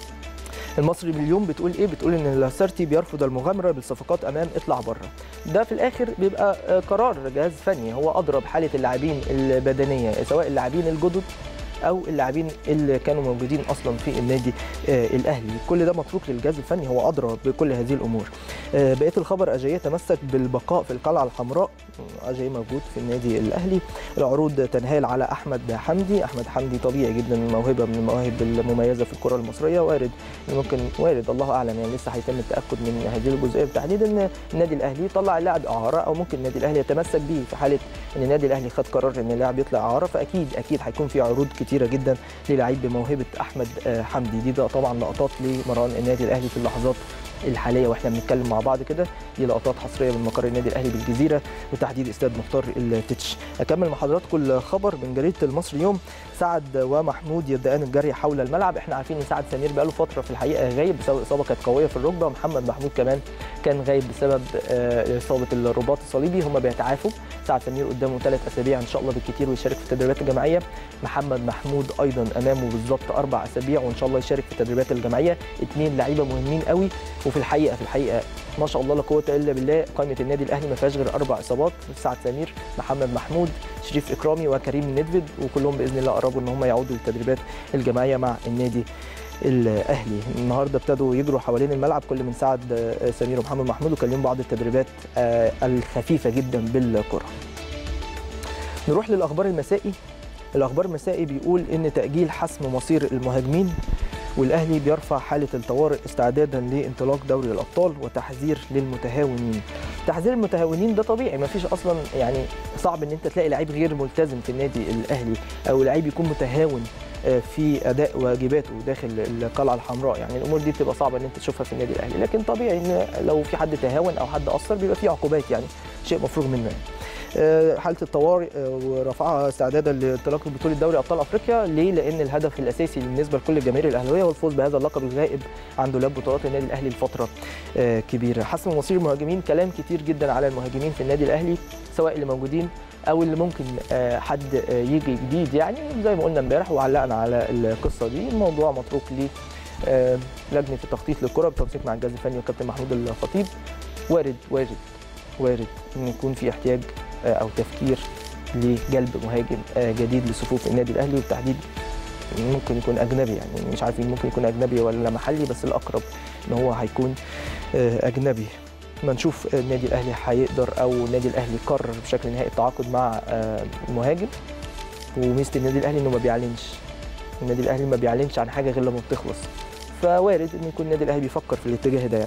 المصري اليوم بتقول ايه بتقول ان لاسارتي بيرفض المغامره بالصفقات امام اطلع بره ده في الاخر بيبقى قرار جهاز فني هو اضرب حاله اللاعبين البدنيه سواء اللاعبين الجدد او اللاعبين اللي كانوا موجودين اصلا في النادي الاهلي كل ده متروك للجهاز الفني هو ادرى بكل هذه الامور بقيه الخبر اجاي تمسك بالبقاء في القلعه الحمراء اجاي موجود في النادي الاهلي العروض تنهال على احمد حمدي احمد حمدي طبيعي جدا موهبه من المواهب المميزه في الكره المصريه وارد ممكن وارد الله اعلم يعني لسه هيتم التاكد من هذه الجزئيه بالتحديد ان النادي الاهلي يطلع اللاعب اعاره او ممكن النادي الاهلي يتمسك به في حاله ان النادي الاهلي خد قرار ان اللاعب يطلع اعاره فاكيد اكيد هيكون في عروض كتيره جدا للعيب بموهبه احمد حمدي دي ده طبعا لقطات لمران النادي الاهلي في اللحظات الحاليه واحنا بنتكلم مع بعض كده دي لقطات حصريه من مقر النادي الاهلي بالجزيره وتحديد استاد مختار التتش اكمل مع حضراتكم الخبر من جريده المصري اليوم سعد ومحمود يبدأان الجري حول الملعب احنا عارفين ان سعد سمير بقاله فتره في الحقيقه غايب بسبب اصابه كانت قويه في الركبه ومحمد محمود كمان كان غايب بسبب اصابه الرباط الصليبي هم بيتعافوا سعد سمير قدامه ثلاث اسابيع ان شاء الله بالكثير ويشارك في التدريبات الجماعيه محمد محمود ايضا امامه بالظبط اربع اسابيع وان شاء الله يشارك في التدريبات الجماعيه اثنين لعيبه مهمين قوي وفي الحقيقه في الحقيقه ما شاء الله لا قوه الا بالله قائمه النادي الاهلي ما فيهاش غير اربع اصابات سعد سمير محمد محمود شريف اكرامي وكريم ندفد وكلهم باذن الله قربوا ان هم يعودوا للتدريبات الجماعيه مع النادي الاهلي النهارده ابتدوا يجروا حوالين الملعب كل من سعد سمير ومحمد محمود وكان لهم بعض التدريبات الخفيفه جدا بالكره نروح للاخبار المسائي الاخبار المسائي بيقول ان تاجيل حسم مصير المهاجمين والاهلي بيرفع حاله الطوارئ استعدادا لانطلاق دوري الابطال وتحذير للمتهاونين تحذير المتهاونين ده طبيعي ما فيش اصلا يعني صعب ان انت تلاقي لعيب غير ملتزم في النادي الاهلي او لعيب يكون متهاون في اداء واجباته داخل القلعه الحمراء يعني الامور دي بتبقى صعبه ان انت تشوفها في النادي الاهلي لكن طبيعي ان لو في حد تهاون او حد قصر بيبقى في عقوبات يعني شيء مفروغ منه يعني. آه، حاله الطوارئ آه، ورفعها استعدادا لانطلاق بطوله دوري ابطال افريقيا ليه؟ لان الهدف الاساسي بالنسبه لكل الجماهير الاهلاويه هو الفوز بهذا اللقب الغائب عن دولاب بطولات النادي الاهلي لفتره آه، كبيره حسم مصير المهاجمين كلام كتير جدا على المهاجمين في النادي الاهلي سواء اللي موجودين او اللي ممكن آه، حد آه، يجي جديد يعني زي ما قلنا امبارح وعلقنا على القصه دي الموضوع متروك ل آه، لجنه التخطيط للكره بالتنسيق مع الجهاز الفني والكابتن محمود الخطيب وارد وارد وارد ان يكون في احتياج آه، او تفكير لجلب مهاجم آه، جديد لصفوف النادي الاهلي وبالتحديد ممكن يكون اجنبي يعني مش عارفين ممكن يكون اجنبي ولا محلي بس الاقرب ان هو هيكون آه، اجنبي ما نشوف النادي الاهلي هيقدر او النادي الاهلي قرر بشكل نهائي التعاقد مع آه، مهاجم وميزه النادي الاهلي انه ما بيعلنش النادي الاهلي ما بيعلنش عن حاجه غير لما بتخلص فوارد ان يكون النادي الاهلي بيفكر في الاتجاه ده يعني.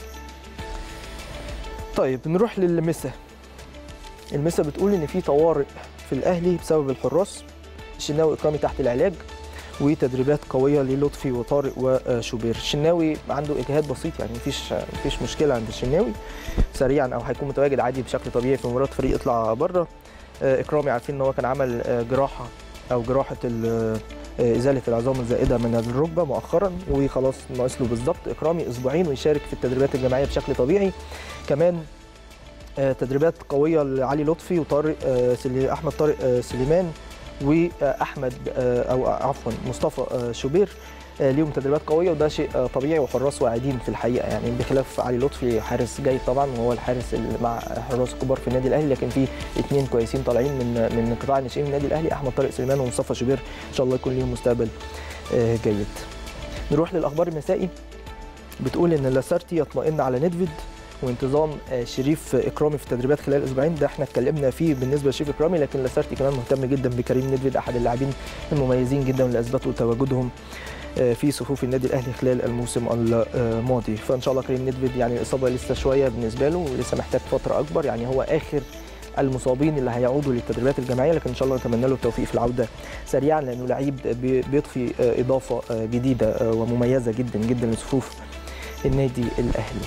طيب نروح للمسا المسا بتقول ان في طوارئ في الاهلي بسبب الحراس الشناوي اكرامي تحت العلاج وتدريبات قويه للطفي وطارق وشوبير الشناوي عنده اجهاد بسيط يعني مفيش مفيش مشكله عند الشناوي سريعا او هيكون متواجد عادي بشكل طبيعي في مباراه فريق يطلع بره اكرامي عارفين ان هو كان عمل آه، جراحه او جراحه ال- آه، ازاله العظام الزائده من الركبه مؤخرا وخلاص ناقص له بالظبط اكرامي اسبوعين ويشارك في التدريبات الجماعيه بشكل طبيعي كمان آه، تدريبات قويه لعلي لطفي وطارق آه، سلي- احمد طارق آه، سليمان واحمد آه، او عفوا مصطفى آه، شوبير آه، ليهم تدريبات قويه وده شيء آه، طبيعي وحراس واعدين في الحقيقه يعني بخلاف علي لطفي حارس جيد طبعا وهو الحارس اللي مع حراس كبار في النادي الاهلي لكن في اثنين كويسين طالعين من من قطاع الناشئين النادي الاهلي احمد طارق سليمان ومصطفى شوبير ان شاء الله يكون ليهم مستقبل آه، جيد. نروح للاخبار المسائي بتقول ان لاسارتي يطمئن على ندفيد وانتظام آه، شريف اكرامي في التدريبات خلال اسبوعين ده احنا اتكلمنا فيه بالنسبه لشريف اكرامي لكن لاسارتي كمان مهتم جدا بكريم ندفيد احد اللاعبين المميزين جدا اللي اثبتوا تواجدهم آه، في صفوف النادي الاهلي خلال الموسم الماضي فان شاء الله كريم ندفيد يعني الاصابه لسه شويه بالنسبه له ولسه محتاج فتره اكبر يعني هو اخر المصابين اللي هيعودوا للتدريبات الجماعيه لكن ان شاء الله نتمنى له التوفيق في العوده سريعا لانه لعيب بي- بيضفي آه، اضافه آه، جديده آه، ومميزه جدا جدا لصفوف النادي الاهلي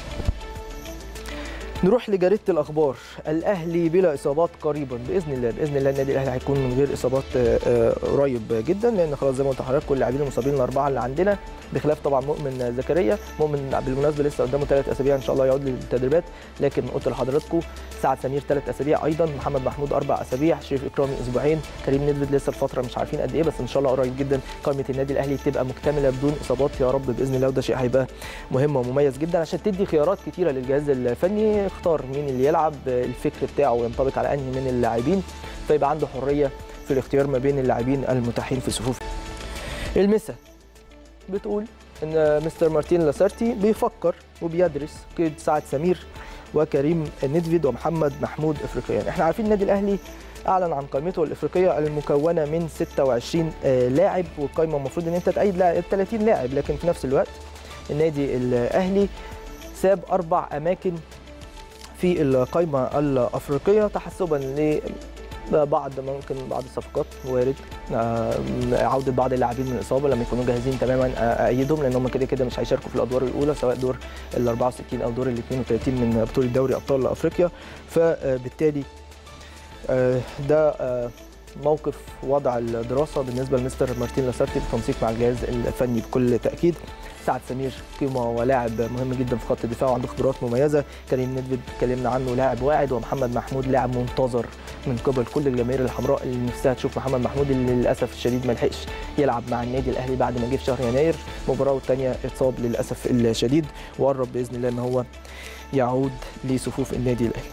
نروح لجريده الاخبار الاهلي بلا اصابات قريبا باذن الله باذن الله النادي الاهلي هيكون من غير اصابات آه، آه، قريب جدا لان خلاص زي ما قلت لحضرتك كل اللاعبين المصابين الاربعه اللي عندنا بخلاف طبعا مؤمن زكريا مؤمن بالمناسبه لسه قدامه ثلاث اسابيع ان شاء الله يعود للتدريبات لكن قلت لحضراتكم سعد سمير ثلاث اسابيع ايضا محمد محمود اربع اسابيع شريف اكرامي اسبوعين كريم ندفد لسه الفتره مش عارفين قد ايه بس ان شاء الله قريب جدا قائمه النادي الاهلي تبقى مكتمله بدون اصابات يا رب باذن الله وده شيء هيبقى مهم ومميز جدا عشان تدي خيارات كتيره للجهاز الفني اختار مين اللي يلعب الفكر بتاعه ينطبق على انهي من اللاعبين فيبقى عنده حريه في الاختيار ما بين اللاعبين المتاحين في صفوف المسا بتقول ان مستر مارتين لاسارتي بيفكر وبيدرس قيد سعد سمير وكريم ندفيد ومحمد محمود افريقيا احنا عارفين النادي الاهلي اعلن عن قائمته الافريقيه المكونه من 26 آه، لاعب والقائمه المفروض ان انت تأيد لاعب 30 لاعب لكن في نفس الوقت النادي الاهلي ساب اربع اماكن في القائمه الافريقيه تحسبا ل بعض ممكن بعض الصفقات وارد آه، عوده بعض اللاعبين من الاصابه لما يكونوا جاهزين تماما آه، ايدهم لان هم كده كده مش هيشاركوا في الادوار الاولى سواء دور ال 64 او دور ال 32 من بطوله دوري ابطال افريقيا فبالتالي آه، ده آه، موقف وضع الدراسه بالنسبه لمستر مارتين لاسارتي بالتنسيق مع الجهاز الفني بكل تاكيد سعد سمير قيمه ولاعب مهم جدا في خط الدفاع وعنده خبرات مميزه كريم ندفد اتكلمنا عنه لاعب واعد ومحمد محمود لاعب منتظر من قبل كل الجماهير الحمراء اللي نفسها تشوف محمد محمود اللي للاسف الشديد ما لحقش يلعب مع النادي الاهلي بعد ما جه في شهر يناير مباراه والثانيه اتصاب للاسف الشديد وقرب باذن الله ان هو يعود لصفوف النادي الاهلي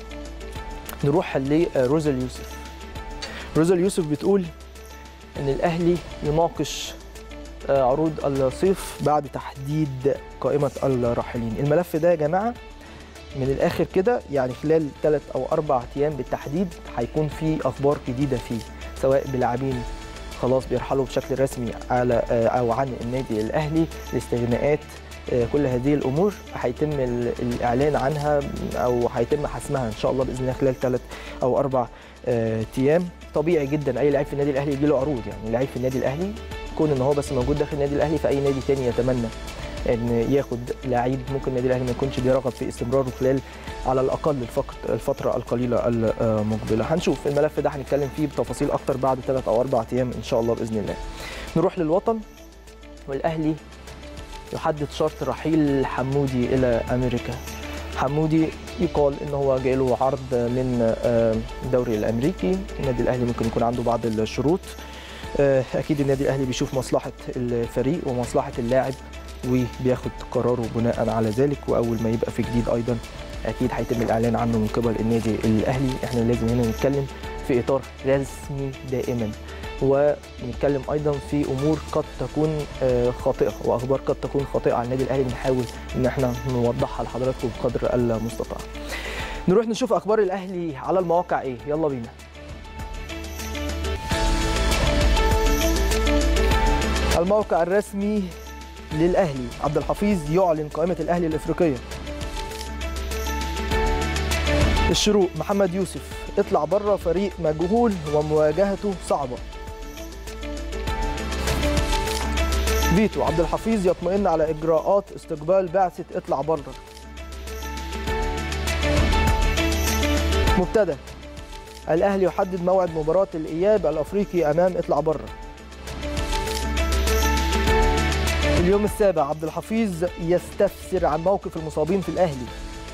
نروح لروزل يوسف روزل يوسف بتقول ان الاهلي يناقش آه، عروض الصيف بعد تحديد قائمه الراحلين الملف ده يا جماعه من الاخر كده يعني خلال ثلاث او اربع ايام بالتحديد هيكون في اخبار جديده فيه سواء بلاعبين خلاص بيرحلوا بشكل رسمي على آه، او عن النادي الاهلي الاستغناءات آه، كل هذه الامور هيتم ال- الاعلان عنها او هيتم حسمها ان شاء الله باذن الله خلال ثلاث او اربع آه، ايام طبيعي جدا اي لعيب في النادي الاهلي يجي له عروض يعني لعيب في النادي الاهلي كون ان هو بس موجود داخل النادي الاهلي في اي نادي تاني يتمنى ان ياخد لعيب ممكن النادي الاهلي ما يكونش بيرغب في استمراره خلال على الاقل الفقط الفتره القليله المقبله هنشوف الملف ده هنتكلم فيه بتفاصيل اكتر بعد ثلاث او اربع ايام ان شاء الله باذن الله نروح للوطن والاهلي يحدد شرط رحيل حمودي الى امريكا حمودي يقال ان هو جاي له عرض من الدوري الامريكي النادي الاهلي ممكن يكون عنده بعض الشروط اكيد النادي الاهلي بيشوف مصلحه الفريق ومصلحه اللاعب وبياخد قراره بناء على ذلك واول ما يبقى في جديد ايضا اكيد هيتم الاعلان عنه من قبل النادي الاهلي احنا لازم هنا نتكلم في اطار رسمي دائما ونتكلم ايضا في امور قد تكون خاطئه واخبار قد تكون خاطئه على النادي الاهلي بنحاول ان احنا نوضحها لحضراتكم بقدر المستطاع نروح نشوف اخبار الاهلي على المواقع ايه يلا بينا الموقع الرسمي للاهلي عبد الحفيظ يعلن قائمه الاهلي الافريقيه الشروق محمد يوسف اطلع بره فريق مجهول ومواجهته صعبه فيتو عبد الحفيظ يطمئن على اجراءات استقبال بعثه اطلع بره مبتدا الاهلي يحدد موعد مباراه الاياب الافريقي امام اطلع بره اليوم السابع عبد الحفيظ يستفسر عن موقف المصابين في الاهلي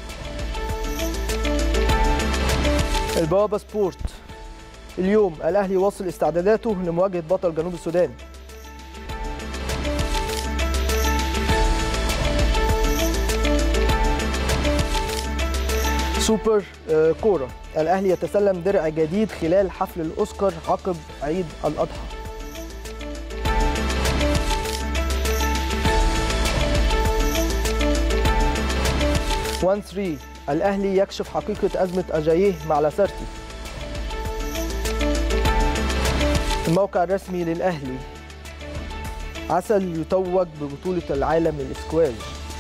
البوابه سبورت اليوم الاهلي واصل استعداداته لمواجهه بطل جنوب السودان سوبر كوره الاهلي يتسلم درع جديد خلال حفل الاوسكار عقب عيد الاضحى وان 3 الاهلي يكشف حقيقه ازمه اجاييه مع لاسارتي الموقع الرسمي للاهلي عسل يتوج ببطوله العالم للاسكواج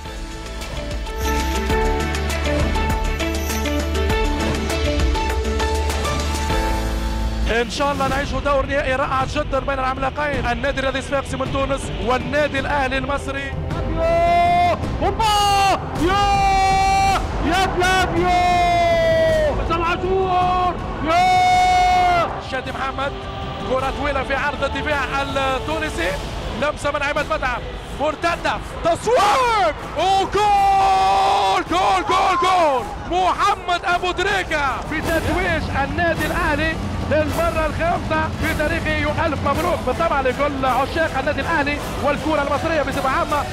ان شاء الله نعيش دور نهائي رائع جدا بين العملاقين النادي الذي الصفاقسي من تونس والنادي الاهلي المصري اوبا يا يا فلافيو حسام عاشور يا شادي محمد كرة طويلة في عرض الدفاع التونسي لمسة من عماد متعب مرتدة تصويب وجول جول جول جول محمد ابو دريكة بتتويج النادي الاهلي للمرة الخامسة في تاريخه ألف مبروك بالطبع لكل عشاق النادي الأهلي والكرة المصرية بصفة عامة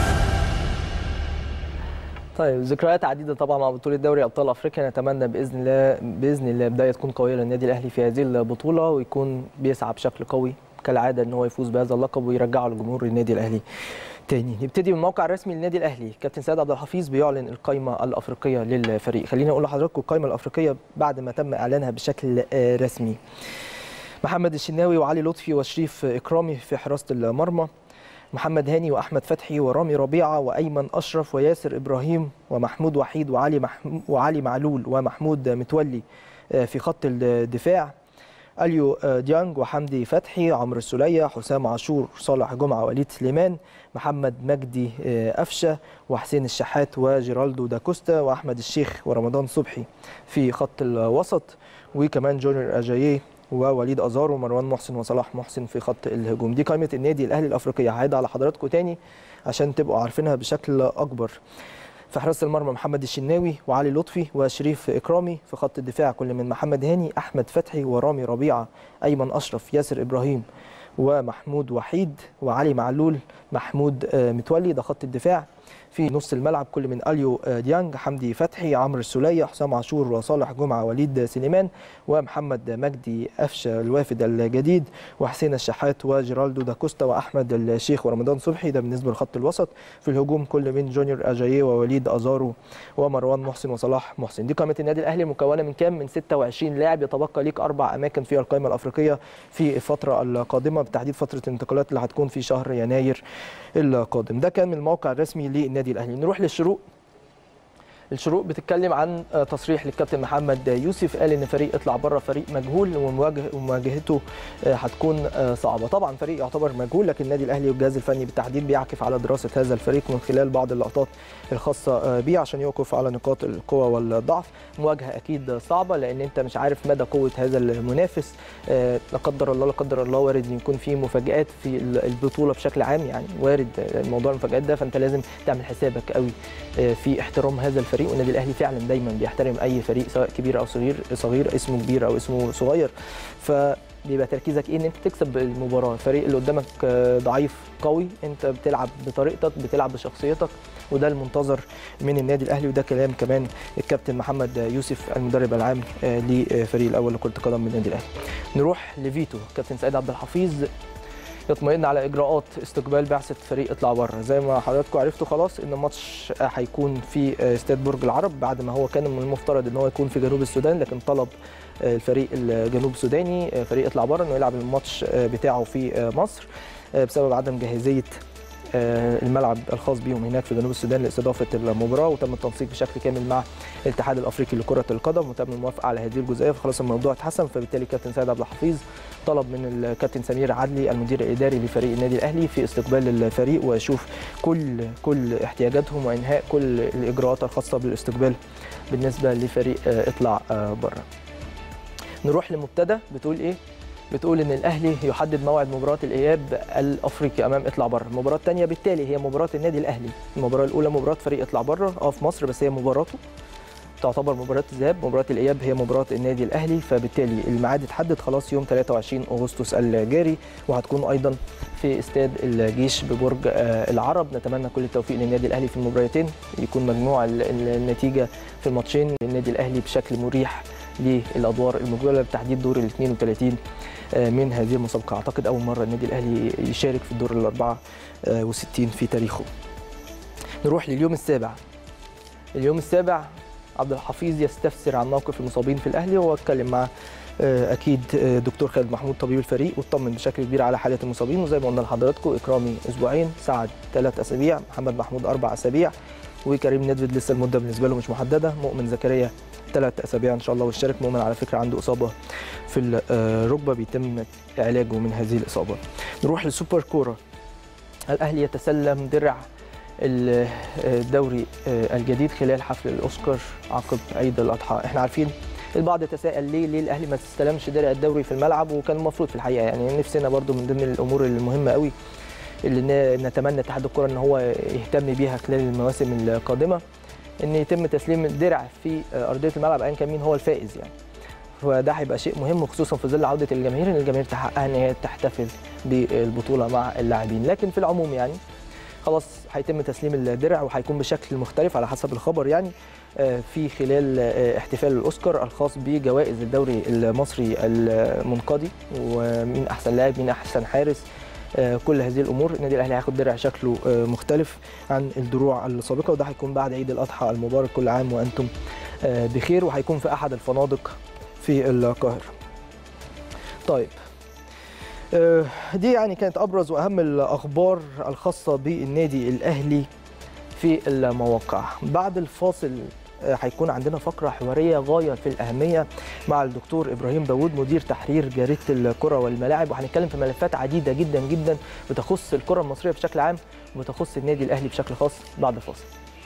طيب ذكريات عديده طبعا مع بطوله دوري ابطال افريقيا نتمنى باذن الله باذن الله بدايه تكون قويه للنادي الاهلي في هذه البطوله ويكون بيسعى بشكل قوي كالعاده ان هو يفوز بهذا اللقب ويرجعه لجمهور النادي الاهلي تاني نبتدي من الموقع الرسمي للنادي الاهلي كابتن سيد عبد الحفيظ بيعلن القائمه الافريقيه للفريق خليني اقول لحضراتكم القائمه الافريقيه بعد ما تم اعلانها بشكل رسمي محمد الشناوي وعلي لطفي وشريف اكرامي في حراسه المرمى محمد هاني واحمد فتحي ورامي ربيعه وايمن اشرف وياسر ابراهيم ومحمود وحيد وعلي محمود وعلي معلول ومحمود متولي في خط الدفاع اليو ديانج وحمدي فتحي عمرو السوليه حسام عاشور صالح جمعه وليد سليمان محمد مجدي قفشه وحسين الشحات وجيرالدو داكوستا واحمد الشيخ ورمضان صبحي في خط الوسط وكمان جونيور اجاييه ووليد ازار ومروان محسن وصلاح محسن في خط الهجوم دي قائمه النادي الاهلي الافريقيه هعيدها على حضراتكم تاني عشان تبقوا عارفينها بشكل اكبر في حراسه المرمى محمد الشناوي وعلي لطفي وشريف اكرامي في خط الدفاع كل من محمد هاني احمد فتحي ورامي ربيعه ايمن اشرف ياسر ابراهيم ومحمود وحيد وعلي معلول محمود متولي ده خط الدفاع في نص الملعب كل من اليو ديانج حمدي فتحي عمرو السوليه حسام عاشور وصالح جمعه وليد سليمان ومحمد مجدي قفشه الوافد الجديد وحسين الشحات وجيرالدو داكوستا واحمد الشيخ ورمضان صبحي ده بالنسبه لخط الوسط في الهجوم كل من جونيور اجاييه ووليد ازارو ومروان محسن وصلاح محسن دي قائمه النادي الاهلي مكونه من كام من 26 لاعب يتبقى ليك اربع اماكن في القائمه الافريقيه في الفتره القادمه بالتحديد فتره الانتقالات اللي هتكون في شهر يناير القادم ده كان من الموقع الرسمي للنادي الاهلي نروح للشروق الشروق بتتكلم عن آه، تصريح للكابتن محمد يوسف قال ان فريق اطلع بره فريق مجهول ومواجه- ومواجهته آه، هتكون آه، صعبه طبعا فريق يعتبر مجهول لكن النادي الاهلي والجهاز الفني بالتحديد بيعكف على دراسه هذا الفريق من خلال بعض اللقطات الخاصه آه، بيه عشان يوقف على نقاط القوه والضعف مواجهه اكيد صعبه لان انت مش عارف مدى قوه هذا المنافس آه، لا قدر الله لا قدر الله وارد ان يكون في مفاجات في ال- البطوله بشكل عام يعني وارد آه، موضوع المفاجات ده فانت لازم تعمل حسابك قوي آه، في احترام هذا الفريق والنادي الاهلي فعلا دايما بيحترم اي فريق سواء كبير او صغير صغير اسمه كبير او اسمه صغير فبيبقى تركيزك ايه ان انت تكسب المباراه الفريق اللي قدامك آه، ضعيف قوي انت بتلعب بطريقتك بتلعب بشخصيتك وده المنتظر من النادي الاهلي وده كلام كمان الكابتن محمد يوسف المدرب العام آه، لفريق الاول لكره القدم من النادي الاهلي نروح لفيتو كابتن سعيد عبد الحفيظ يطمئن على اجراءات استقبال بعثه فريق اطلع بره زي ما حضراتكم عرفتوا خلاص ان الماتش هيكون في استاد برج العرب بعد ما هو كان من المفترض ان هو يكون في جنوب السودان لكن طلب الفريق الجنوب السوداني فريق اطلع بره انه يلعب الماتش بتاعه في مصر بسبب عدم جاهزيه الملعب الخاص بيهم هناك في جنوب السودان لاستضافه المباراه وتم التنسيق بشكل كامل مع الاتحاد الافريقي لكره القدم وتم الموافقه على هذه الجزئيه فخلاص الموضوع اتحسن فبالتالي كابتن سيد عبد الحفيظ طلب من الكابتن سمير عدلي المدير الاداري لفريق النادي الاهلي في استقبال الفريق ويشوف كل كل احتياجاتهم وانهاء كل الاجراءات الخاصه بالاستقبال بالنسبه لفريق اطلع بره. نروح لمبتدا بتقول ايه؟ بتقول ان الاهلي يحدد موعد مباراه الاياب الافريقي امام اطلع بره، المباراه الثانيه بالتالي هي مباراه النادي الاهلي، المباراه الاولى مباراه فريق اطلع بره اه في مصر بس هي مباراته تعتبر مباراة الذهاب مباراة الإياب هي مباراة النادي الأهلي فبالتالي الميعاد اتحدد خلاص يوم 23 أغسطس الجاري وهتكون أيضا في استاد الجيش ببرج العرب نتمنى كل التوفيق للنادي الأهلي في المباراتين يكون مجموع النتيجة في الماتشين للنادي الأهلي بشكل مريح للأدوار المقبلة بتحديد دور ال 32 من هذه المسابقة أعتقد أول مرة النادي الأهلي يشارك في الدور ال 64 في تاريخه نروح لليوم السابع اليوم السابع عبد الحفيظ يستفسر عن موقف المصابين في الاهلي وهو اتكلم مع اكيد دكتور خالد محمود طبيب الفريق واطمن بشكل كبير على حاله المصابين وزي ما قلنا لحضراتكم اكرامي اسبوعين سعد ثلاث اسابيع محمد محمود اربع اسابيع وكريم ندفد لسه المده بالنسبه له مش محدده مؤمن زكريا ثلاث اسابيع ان شاء الله والشارك مؤمن على فكره عنده اصابه في الركبه بيتم علاجه من هذه الاصابه نروح للسوبر كوره الاهلي يتسلم درع الدوري الجديد خلال حفل الاوسكار عقب عيد الاضحى احنا عارفين البعض يتساءل ليه ليه الاهلي ما استلمش درع الدوري في الملعب وكان المفروض في الحقيقه يعني نفسنا برضو من ضمن الامور المهمه قوي اللي نتمنى اتحاد الكره ان هو يهتم بيها خلال المواسم القادمه ان يتم تسليم الدرع في ارضيه الملعب ايا كان مين هو الفائز يعني فده هيبقى شيء مهم خصوصا في ظل عوده الجماهير ان الجماهير تحققها ان هي تحتفل بالبطوله مع اللاعبين لكن في العموم يعني خلاص هيتم تسليم الدرع وهيكون بشكل مختلف على حسب الخبر يعني في خلال احتفال الاوسكار الخاص بجوائز الدوري المصري المنقضي ومين احسن لاعب مين احسن حارس كل هذه الامور النادي الاهلي هياخد درع شكله مختلف عن الدروع السابقه وده هيكون بعد عيد الاضحى المبارك كل عام وانتم بخير وهيكون في احد الفنادق في القاهره طيب دي يعني كانت ابرز واهم الاخبار الخاصه بالنادي الاهلي في المواقع بعد الفاصل هيكون عندنا فقره حواريه غايه في الاهميه مع الدكتور ابراهيم داوود مدير تحرير جريده الكره والملاعب وهنتكلم في ملفات عديده جدا جدا بتخص الكره المصريه بشكل عام وبتخص النادي الاهلي بشكل خاص بعد الفاصل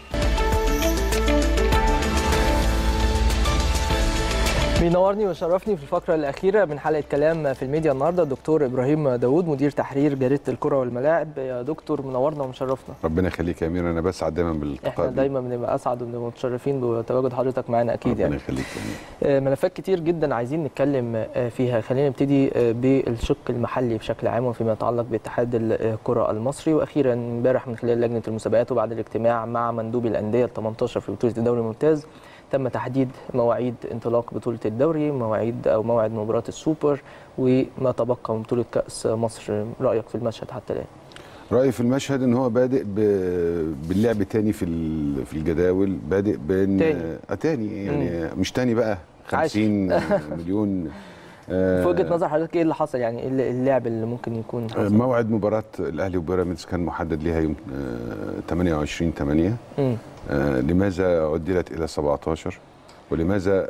بينورني ويشرفني في الفقره الاخيره من حلقه كلام في الميديا النهارده الدكتور ابراهيم داوود مدير تحرير جريده الكره والملاعب يا دكتور منورنا ومشرفنا ربنا يخليك يا امير انا بسعد دايما احنا بالالتقاء دايما بنبقى اسعد وبنبقى متشرفين بتواجد حضرتك معانا اكيد ربنا يعني يخليك يا أمير. آه، ملفات كتير جدا عايزين نتكلم آه، فيها خلينا نبتدي آه، بالشق المحلي بشكل عام وفيما يتعلق باتحاد الكره المصري واخيرا امبارح من خلال لجنه المسابقات وبعد الاجتماع مع مندوبي الانديه ال 18 في بطوله الدوري الممتاز تم تحديد مواعيد انطلاق بطوله الدوري مواعيد او موعد مباراه السوبر وما تبقى من بطوله كاس مصر رايك في المشهد حتى الان رايي في المشهد ان هو بادئ ب... باللعب تاني في ال- في الجداول بادئ بان تاني. آه تاني يعني مش تاني بقى عاش. 50 مليون آه، في وجهه نظر حضرتك ايه اللي حصل يعني ايه اللي- اللعب اللي ممكن يكون حصل موعد مباراة الأهلي وبيراميدز كان محدد ليها يوم آه، 28 8 مم. آه لماذا عدلت الى 17 ولماذا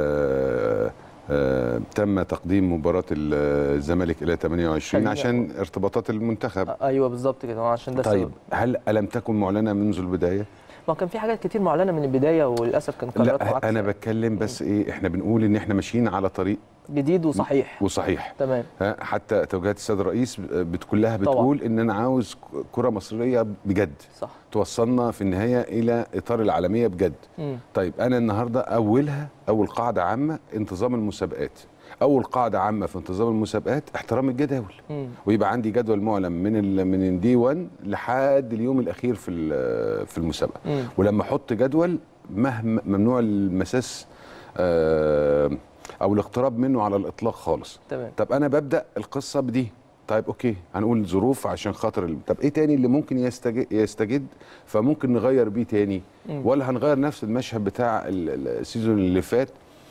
آه آه تم تقديم مباراه الزمالك الى 28 خلينا عشان ارتباطات المنتخب ايوه بالظبط كده عشان ده طيب السبب. هل الم تكن معلنه منذ البدايه ما كان في حاجات كتير معلنه من البدايه وللاسف كان قرارات لا معاكسة. انا بتكلم بس ايه احنا بنقول ان احنا ماشيين على طريق جديد وصحيح وصحيح تمام ها، حتى توجيهات السيد الرئيس بت- كلها طبعاً. بتقول ان انا عاوز كره مصريه بجد صح توصلنا في النهايه الى اطار العالميه بجد مم. طيب انا النهارده اولها اول قاعده عامه انتظام المسابقات اول قاعده عامه في انتظام المسابقات احترام الجداول مم. ويبقى عندي جدول معلن من ال من الدي 1 لحد اليوم الاخير في ال- في المسابقه مم. ولما احط جدول مهما ممنوع المساس آه، او الاقتراب منه على الاطلاق خالص تمام طب انا ببدا القصه بدي طيب اوكي هنقول ظروف عشان خاطر ال- طب ايه تاني اللي ممكن يستجد, يستجد فممكن نغير بيه تاني مم. ولا هنغير نفس المشهد بتاع ال- ال- السيزون اللي فات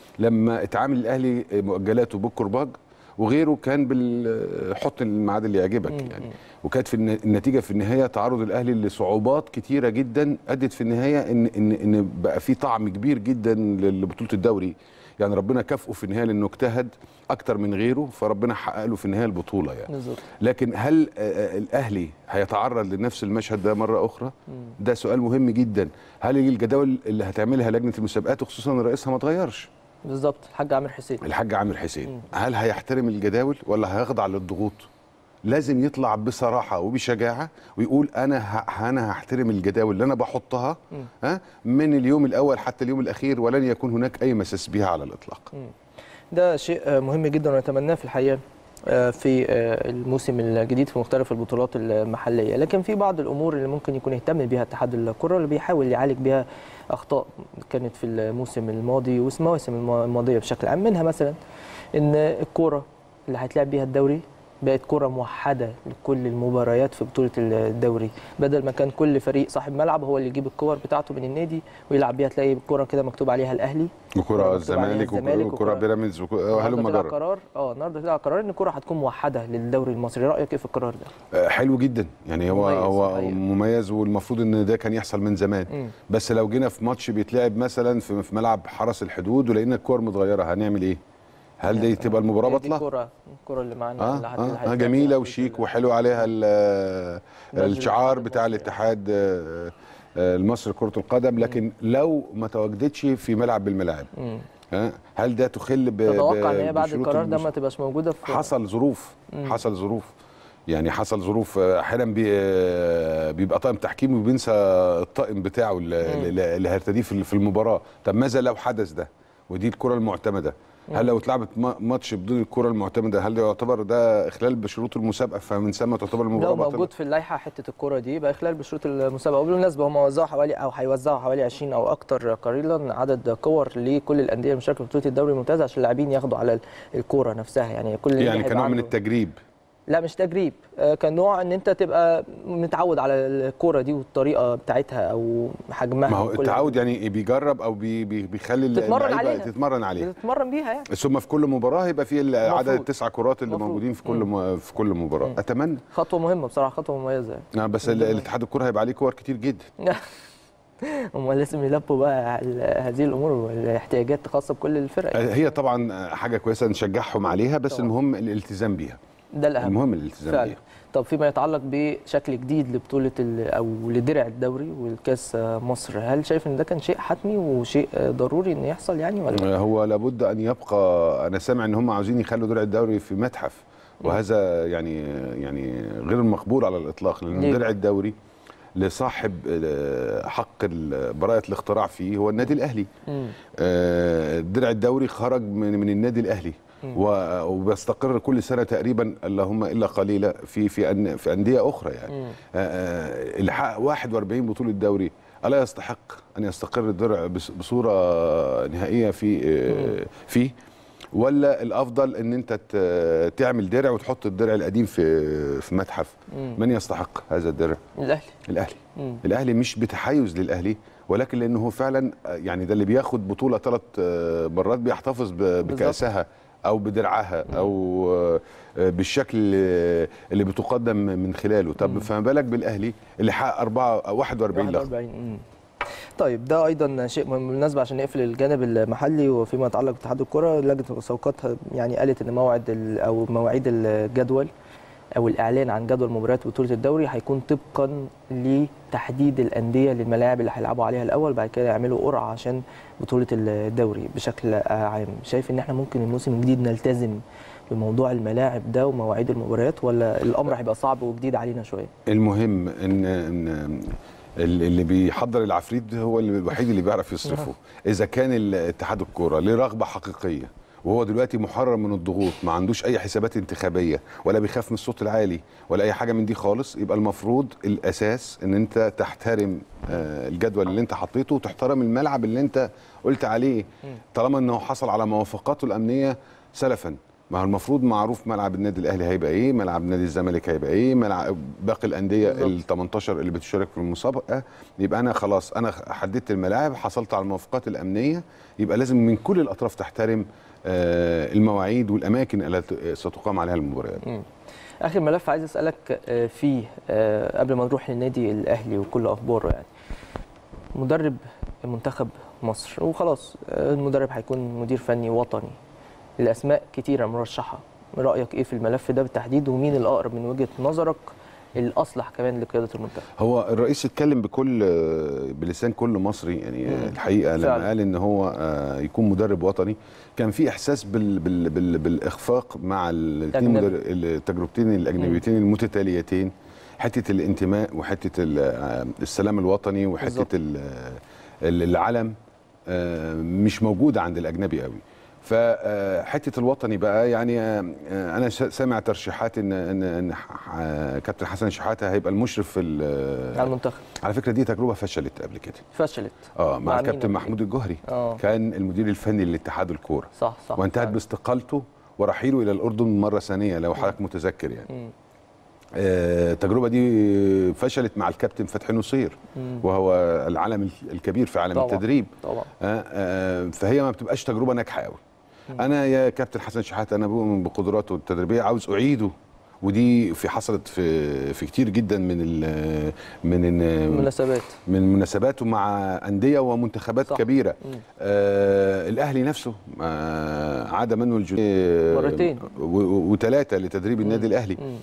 لما اتعامل الاهلي مؤجلاته بالكرباج وغيره كان بالحط الميعاد اللي يعجبك مم. يعني وكانت في الن- النتيجه في النهايه تعرض الاهلي لصعوبات كتيره جدا ادت في النهايه ان ان ان بقى في طعم كبير جدا لبطوله الدوري يعني ربنا كافئه في النهايه لانه اجتهد اكتر من غيره فربنا حقق له في النهايه البطوله يعني بالظبط لكن هل آه، آه، الاهلي هيتعرض لنفس المشهد ده مره اخرى مم. ده سؤال مهم جدا هل الجداول اللي هتعملها لجنه المسابقات وخصوصا رئيسها ما اتغيرش بالظبط الحاج عامر حسين الحاج عامر حسين مم. هل هيحترم الجداول ولا هيخضع للضغوط لازم يطلع بصراحه وبشجاعه ويقول انا ه... انا هحترم الجداول اللي انا بحطها مم. ها من اليوم الاول حتى اليوم الاخير ولن يكون هناك اي مساس بها على الاطلاق ده شيء آه، مهم جدا ونتمناه في الحقيقه آه، في آه، الموسم الجديد في مختلف البطولات المحليه لكن في بعض الامور اللي ممكن يكون يهتم بها اتحاد الكره اللي بيحاول يعالج بها اخطاء كانت في الموسم الماضي والمواسم الم- الماضيه بشكل عام منها مثلا ان الكوره اللي هيتلعب بيها الدوري بقت كرة موحدة لكل المباريات في بطولة الدوري بدل ما كان كل فريق صاحب ملعب هو اللي يجيب الكور بتاعته من النادي ويلعب بيها تلاقي الكرة كده مكتوب عليها الأهلي وكره مكتوب عليها الزمالك الزمالك وكره وكرة- بيراميدز وهلم النهارده طلع جرى قرار اه النهارده طلع قرار ان الكره هتكون موحده للدوري المصري رايك ايه في القرار ده آه، حلو جدا يعني هو مميز هو الحقيقة. مميز والمفروض ان ده كان يحصل من زمان مم. بس لو جينا في ماتش بيتلعب مثلا في في ملعب حرس الحدود ولقينا الكور متغيره هنعمل ايه هل دي تبقى المباراه هي دي بطله الكره الكره اللي معانا اه اللي هت- اه, اللي آه هيتلعب جميله فيها وشيك بطولة وحلو عليها ال- نادي الشعار الاتحاد بتاع المصري. الاتحاد آه، آه، المصري لكره القدم لكن لو ما تواجدتش في ملعب بالملاعب مم. ها هل ده تخل ب تتوقع ب- ان هي بعد بشروط القرار ده المس- ما تبقاش موجوده في حصل ظروف مم. حصل ظروف يعني حصل ظروف آه، احيانا بي آه، بيبقى طاقم تحكيمي وبينسى الطاقم بتاعه اللي اللي- اللي هيرتديه في في المباراه طب ماذا لو حدث ده ودي الكره المعتمده هل لو اتلعبت ما- ماتش بدون الكره المعتمده هل يعتبر ده اخلال بشروط المسابقه فمن ثم تعتبر المباراه لو باطلة؟ موجود في اللائحه حته الكره دي يبقى خلال بشروط المسابقه وبالمناسبه هم وزعوا حوالي او هيوزعوا حوالي 20 او اكتر قليلا عدد كور لكل الانديه المشاركه في بطوله الدوري الممتاز عشان اللاعبين ياخدوا على الكوره نفسها يعني كل نادي يعني هيبقى كنوع من عنده- التجريب لا مش تجريب آه، كان نوع ان انت تبقى متعود على الكوره دي والطريقه بتاعتها او حجمها ما هو وكل- التعود يعني بيجرب او بي بي بيخلي تتمرن اللعيبة عليها. تتمرن عليها بتتمرن بيها يعني ثم في كل مباراه هيبقى في ال- عدد المفروض. التسع كرات اللي المفروض. موجودين في كل مم. م- في كل مباراه مم. اتمنى خطوه مهمه بصراحه خطوه مميزه نعم بس ال- الاتحاد الكره هيبقى عليه كور كتير جدا هم لازم يلبوا بقى ال- هذه الامور والاحتياجات الخاصه بكل الفرق هي طبعا حاجه كويسه نشجعهم عليها بس طبعاً. المهم الالتزام بيها ده الاهم المهم الالتزام فعلا بيها طب فيما يتعلق بشكل جديد لبطوله ال- او لدرع الدوري والكاس مصر هل شايف ان ده كان شيء حتمي وشيء ضروري ان يحصل يعني ولا هو لابد ان يبقى انا سامع ان هم عاوزين يخلوا درع الدوري في متحف وهذا يعني يعني غير مقبول على الاطلاق لان ليه؟ درع الدوري لصاحب آه، حق ال- براءه الاختراع فيه هو النادي الاهلي مم. آه، درع الدوري خرج من من النادي الاهلي و- وبيستقر كل سنه تقريبا اللهم الا قليلا في في أن في انديه اخرى يعني مم. آه، آه، اللي حقق 41 بطوله دوري الا يستحق ان يستقر الدرع بص- بصوره نهائيه في آه، فيه ولا الافضل ان انت ت- تعمل درع وتحط الدرع القديم في في متحف مم. من يستحق هذا الدرع الاهلي الاهلي مم. الاهلي مش بتحيز للاهلي ولكن لانه هو فعلا آه، يعني ده اللي بياخد بطوله ثلاث مرات بيحتفظ ب- بكاسها او بدرعها او آه، آه، بالشكل آه، اللي بتقدم من خلاله طب فما بالك بالاهلي اللي حقق 4 41 لقب 41 مم. طيب ده ايضا شيء مهم بالمناسبه عشان نقفل الجانب المحلي وفيما يتعلق باتحاد الكره لجنه المسابقات يعني قالت ان موعد ال- او مواعيد الجدول او الاعلان عن جدول مباريات بطوله الدوري هيكون طبقا لتحديد الانديه للملاعب اللي هيلعبوا عليها الاول بعد كده يعملوا قرعه عشان بطوله الدوري بشكل عام شايف ان احنا ممكن الموسم الجديد نلتزم بموضوع الملاعب ده ومواعيد المباريات ولا الامر هيبقى صعب وجديد علينا شويه المهم ان ان اللي بيحضر العفريت هو اللي- الوحيد اللي بيعرف يصرفه اذا كان ال- اتحاد الكوره ليه رغبه حقيقيه وهو دلوقتي محرر من الضغوط ما عندوش اي حسابات انتخابيه ولا بيخاف من الصوت العالي ولا اي حاجه من دي خالص يبقى المفروض الاساس ان انت تحترم آه، الجدول اللي انت حطيته وتحترم الملعب اللي انت قلت عليه طالما انه حصل على موافقاته الامنيه سلفا ما هو المفروض معروف ملعب النادي الاهلي هيبقى ايه ملعب نادي الزمالك هيبقى ايه ملعب باقي الانديه بالظبط. ال 18 اللي بتشارك في المسابقه يبقى انا خلاص انا حددت الملاعب حصلت على الموافقات الامنيه يبقى لازم من كل الاطراف تحترم آه، المواعيد والاماكن التي ستقام عليها المباريات اخر ملف عايز اسالك آه، فيه آه، قبل ما نروح للنادي الاهلي وكل اخباره يعني مدرب منتخب مصر وخلاص آه، المدرب هيكون مدير فني وطني الاسماء كتيره مرشحه رايك ايه في الملف ده بالتحديد ومين الاقرب من وجهه نظرك الاصلح كمان لقياده المنتخب هو الرئيس اتكلم بكل بلسان كل مصري يعني مم. الحقيقه لما فعلا. قال ان هو آه، يكون مدرب وطني كان في احساس بال بال بال بالاخفاق مع الاثنين أجنبي. مدر- التجربتين الاجنبيتين المتتاليتين حته الانتماء وحته ال- آه، السلام الوطني بالظبط. وحته ال- ال- العلم آه، مش موجوده عند الاجنبي قوي فحته الوطني بقى يعني آه، آه، انا ش- سامع ترشيحات ان ان ان ح- آه، كابتن حسن شحاته هيبقى المشرف في ال- على المنتخب على فكره دي تجربه فشلت قبل كده فشلت اه مع مع مين الكابتن قبل محمود الجهري اه كان المدير الفني لاتحاد الكوره صح صح وانتهت فعلا. باستقالته ورحيله الى الاردن مره ثانيه لو حضرتك متذكر يعني مم. آه، التجربه دي فشلت مع الكابتن فتحي نصير مم. وهو العالم الكبير في عالم طبعاً. التدريب طبعا آه، آه، فهي ما بتبقاش تجربه ناجحه قوي انا يا كابتن حسن شحاته انا بؤمن بقدراته التدريبيه عاوز اعيده ودي في حصلت في في كتير جدا من ال من ال مناسبات من مناسباته مع انديه ومنتخبات صح. صح. كبيره مم. آه الاهلي نفسه آه عاد منه الجو مرتين. وثلاثه لتدريب النادي الاهلي مم.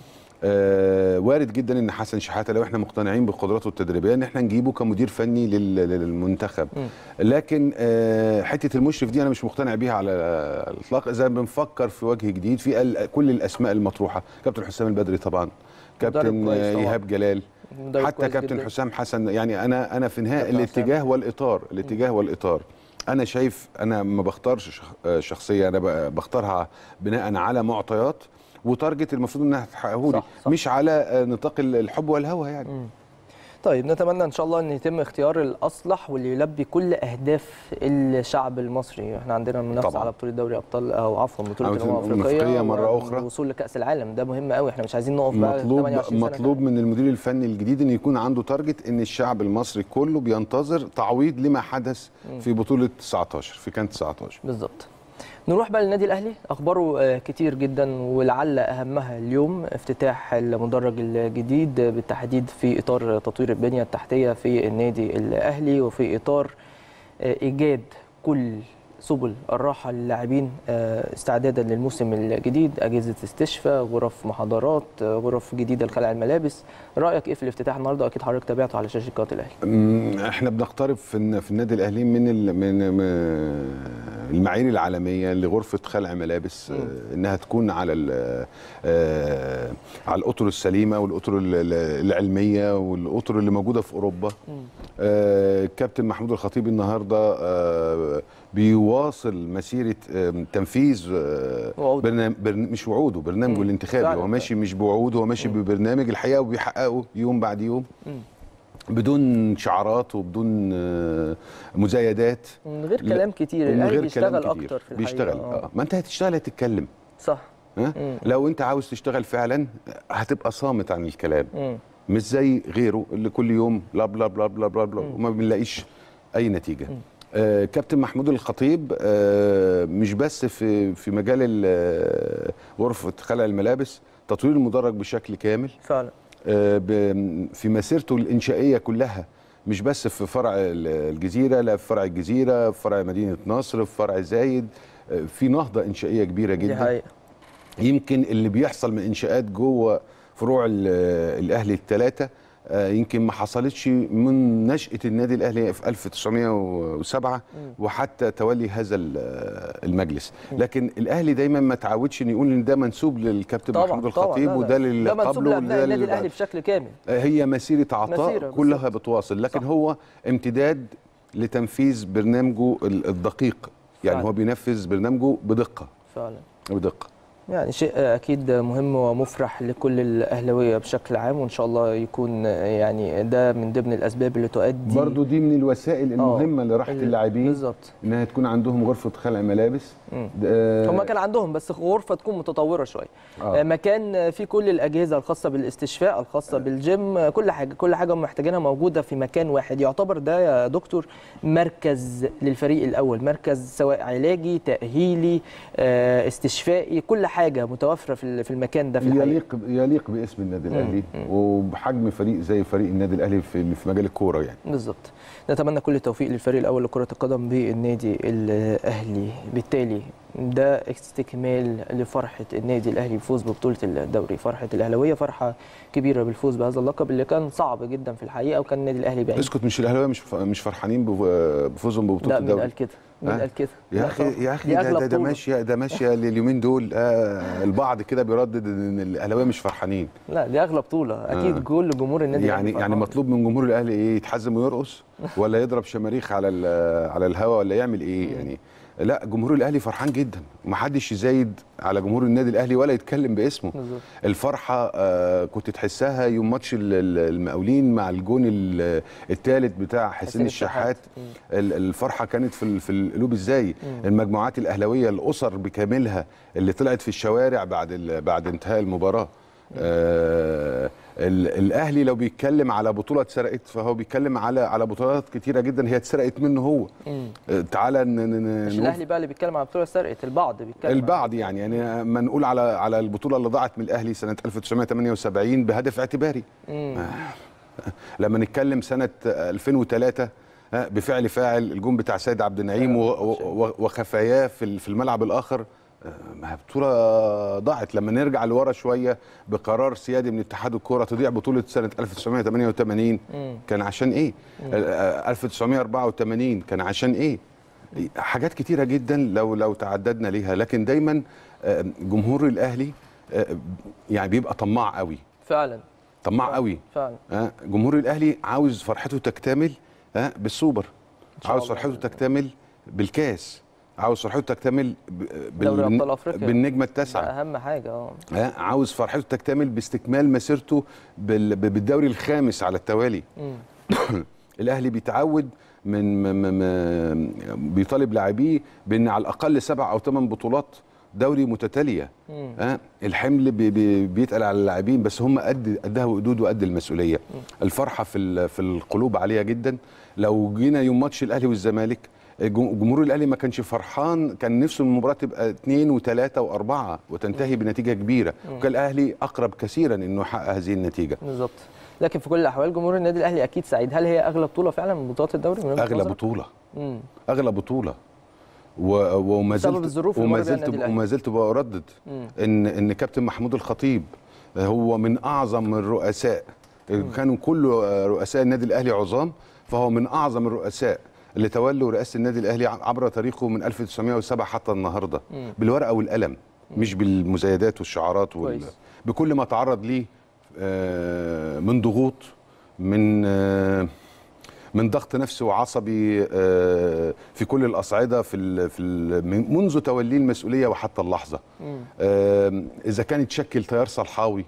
آه وارد جدا ان حسن شحاته لو احنا مقتنعين بقدراته التدريبيه ان احنا نجيبه كمدير فني لل- للمنتخب مم. لكن آه حته المشرف دي انا مش مقتنع بيها على الاطلاق اذا بنفكر في وجه جديد في ال- كل الاسماء المطروحه كابتن حسام البدري طبعا كابتن كويس آه، طبعاً. ايهاب جلال مدرب حتى كويس كابتن جداً. حسام حسن يعني انا انا في نهايه كابتن الاتجاه والاطار الاتجاه والاطار انا شايف انا ما بختارش شخ- آه، شخصيه انا ب- بختارها بناء على معطيات وتارجت المفروض انها تحققه لي صح، صح. مش على آه، نطاق ال- الحب والهوى يعني طيب نتمنى ان شاء الله ان يتم اختيار الاصلح واللي يلبي كل اهداف الشعب المصري احنا عندنا منافسه طبعاً. على بطوله دوري ابطال او عفوا بطوله أو الامم الأمم الافريقيه الأفريقية مرة أخرى. والوصول لكاس العالم ده مهم قوي احنا مش عايزين نقف بقى مطلوب 28 سنة مطلوب من المدير الفني الجديد ان يكون عنده تارجت ان الشعب المصري كله بينتظر تعويض لما حدث في بطوله 19 في كان 19 بالظبط نروح بقى للنادي الاهلي اخباره آه، كتير جدا ولعل اهمها اليوم افتتاح المدرج الجديد بالتحديد في اطار تطوير البنيه التحتيه في النادي الاهلي وفي اطار آه، ايجاد كل سبل الراحه للاعبين آه، استعدادا للموسم الجديد اجهزه استشفاء غرف محاضرات آه، غرف جديده لخلع الملابس رايك ايه في الافتتاح النهارده اكيد حضرتك تابعته على شاشه قناه الاهلي أمم، احنا بنقترب في الن- في النادي الاهلي من ال- من من المعايير العالميه لغرفه خلع ملابس آه، انها تكون على ال- آه، على الاطر السليمه والاطر ال- ال- العلميه والاطر اللي موجوده في اوروبا آه، كابتن محمود الخطيب النهارده آه، بيواصل مسيره آه، تنفيذ آه، وعود. برنامج برن- مش وعوده برنامجه مم. الانتخابي فعلا، هو ماشي مش بوعود هو ماشي ببرنامج الحقيقه وبيحققه يوم بعد يوم بدون شعارات وبدون آه، مزايدات من غير لا، كلام كتير ومن الاهلي غير بيشتغل كلام كتير. اكتر في الحقيقه بيشتغل آه. اه ما انت هتشتغل هتتكلم صح ها مم. لو انت عاوز تشتغل فعلا هتبقى صامت عن الكلام مم. مش زي غيره اللي كل يوم بلا بلا بلا بلا بلا, بلا وما بنلاقيش اي نتيجه آه كابتن محمود الخطيب آه مش بس في في مجال ال- غرفه خلع الملابس تطوير المدرج بشكل كامل فعلا آه، ب- في مسيرته الانشائيه كلها مش بس في فرع ال- الجزيره لا في فرع الجزيره في فرع مدينه نصر في فرع زايد آه، في نهضه انشائيه كبيره دي جدا حقيقه يمكن اللي بيحصل من انشاءات جوه فروع ال- الاهلي الثلاثه يمكن ما حصلتش من نشأة النادي الأهلي في 1907 وحتى تولي هذا ال- المجلس لكن الأهلي دايما ما تعودش إن يقول إن ده منسوب للكابتن طبعا محمود طبعا الخطيب لا لا. وده اللي ده منسوب قبله لابناء وده النادي اللي الاهلي بعده. بشكل كامل هي مسيرة عطاء مسيرة كلها بالظبط. بتواصل لكن صح. هو امتداد لتنفيذ برنامجه ال- الدقيق يعني فعلا. هو بينفذ برنامجه بدقة فعلا بدقة يعني شيء اكيد مهم ومفرح لكل الاهلاويه بشكل عام وان شاء الله يكون يعني ده من ضمن الاسباب اللي تؤدي برضو دي من الوسائل المهمة لراحة ال- اللاعبين بالظبط انها تكون عندهم غرفه خلع ملابس مم. ده- هم كان عندهم بس غرفه تكون متطوره شويه آه. آه. مكان فيه كل الاجهزه الخاصه بالاستشفاء الخاصه بالجيم آه، كل حاجه كل حاجه هم محتاجينها موجوده في مكان واحد يعتبر ده يا دكتور مركز للفريق الاول مركز سواء علاجي تاهيلي آه، استشفائي كل حاجه متوفره في ال- في المكان ده في الحقيقه يليق يليق باسم النادي الاهلي وبحجم فريق زي فريق النادي الاهلي في في مجال الكوره يعني بالظبط نتمنى كل التوفيق للفريق الاول لكره القدم بالنادي الاهلي بالتالي ده استكمال لفرحه النادي الاهلي بفوز ببطوله الدوري فرحه الاهلاويه فرحه كبيره بالفوز بهذا اللقب اللي كان صعب جدا في الحقيقه وكان النادي الاهلي بعيد اسكت مش الاهلاويه مش ف- مش فرحانين بف- بفوزهم ببطوله لا مين الدوري قال كده مين ها؟ قال كده يا لا اخي طبعاً. يا اخي دي ده, أغلى ده, ده بطولة. ماشيه ده ماشيه اليومين دول آه البعض كده بيردد ان الاهلاويه مش فرحانين لا دي اغلى بطوله اكيد آه. كل جمهور النادي يعني الأهلي يعني فرحان. مطلوب من جمهور الاهلي ايه يتحزم ويرقص ولا يضرب شماريخ على ال- على الهواء ولا يعمل ايه يعني لا جمهور الاهلي فرحان جدا ومحدش يزايد على جمهور النادي الاهلي ولا يتكلم باسمه بالظبط. الفرحه آه كنت تحسها يوم ماتش ال- ال- المقاولين مع الجون الثالث بتاع حسين حسين الشحات الشحات. ال- الفرحه كانت في ال- في القلوب ازاي المجموعات الاهلاويه الاسر بكاملها اللي طلعت في الشوارع بعد ال- بعد انتهاء المباراه آه ال- الاهلي لو بيتكلم على بطوله اتسرقت فهو بيتكلم على على بطولات كتيره جدا هي اتسرقت منه هو مم. آه تعالى ن- ن- مش نقول الاهلي بقى اللي بيتكلم على البطوله سرقت البعض بيتكلم البعض يعني يعني ما نقول على على البطوله اللي ضاعت من الاهلي سنه 1978 بهدف اعتباري مم. لما نتكلم سنه 2003 ها، بفعل فاعل الجون بتاع سيد عبد النعيم و- و- وخفاياه في ال- في الملعب الاخر آه، ما هي بطوله ضاعت لما نرجع لورا شويه بقرار سيادي من اتحاد الكوره تضيع بطوله سنه 1988 مم. كان عشان ايه آه، 1984 كان عشان ايه حاجات كتيره جدا لو لو تعددنا ليها لكن دايما آه، جمهور الاهلي آه، يعني بيبقى طماع قوي فعلا طماع قوي فعلا ها جمهور الاهلي عاوز فرحته تكتمل ها بالسوبر شاء عاوز الله فرحته بإذن الله. تكتمل بالكاس عاوز فرحته تكتمل ب- دوري أبطال أفريقيا. بالنجمه ده التاسعه اهم حاجه اه ها عاوز فرحته تكتمل باستكمال مسيرته بال- ب- بالدوري الخامس على التوالي مم. الاهلي بيتعود من م- م- م- بيطالب لاعبيه بان على الاقل سبع او ثمان بطولات دوري متتاليه مم. ها الحمل بي بي بيتقل على اللاعبين بس هم قد قدها وقدود وقد المسؤوليه الفرحه في ال- في القلوب عاليه جدا لو جينا يوم ماتش الاهلي والزمالك الجم- جمهور الاهلي ما كانش فرحان كان نفسه المباراه تبقى اثنين وثلاثه واربعه وتنتهي بنتيجه كبيره وكان الاهلي اقرب كثيرا انه يحقق هذه النتيجه بالظبط لكن في كل الاحوال جمهور النادي الاهلي اكيد سعيد هل هي اغلى بطوله فعلا من بطولات الدوري من وجهة اغلى نظرك؟ بطوله مم. اغلى بطوله و... وما بسبب زلت الظروف اللي وما مر بيها زلت النادي الأهلي. وما زلت بردد مم. ان ان كابتن محمود الخطيب هو من اعظم الرؤساء كانوا كل رؤساء النادي الاهلي عظام فهو من اعظم الرؤساء اللي تولوا رئاسه النادي الاهلي عبر تاريخه من 1907 حتى النهارده مم. بالورقه والقلم مش بالمزايدات والشعارات وال... كويس. بكل ما تعرض ليه آه، من ضغوط من آه، من ضغط نفسي وعصبي آه، في كل الاصعده في ال في ال من- منذ توليه المسؤوليه وحتى اللحظه مم. آم، اذا كان يتشكل تيار صلحاوي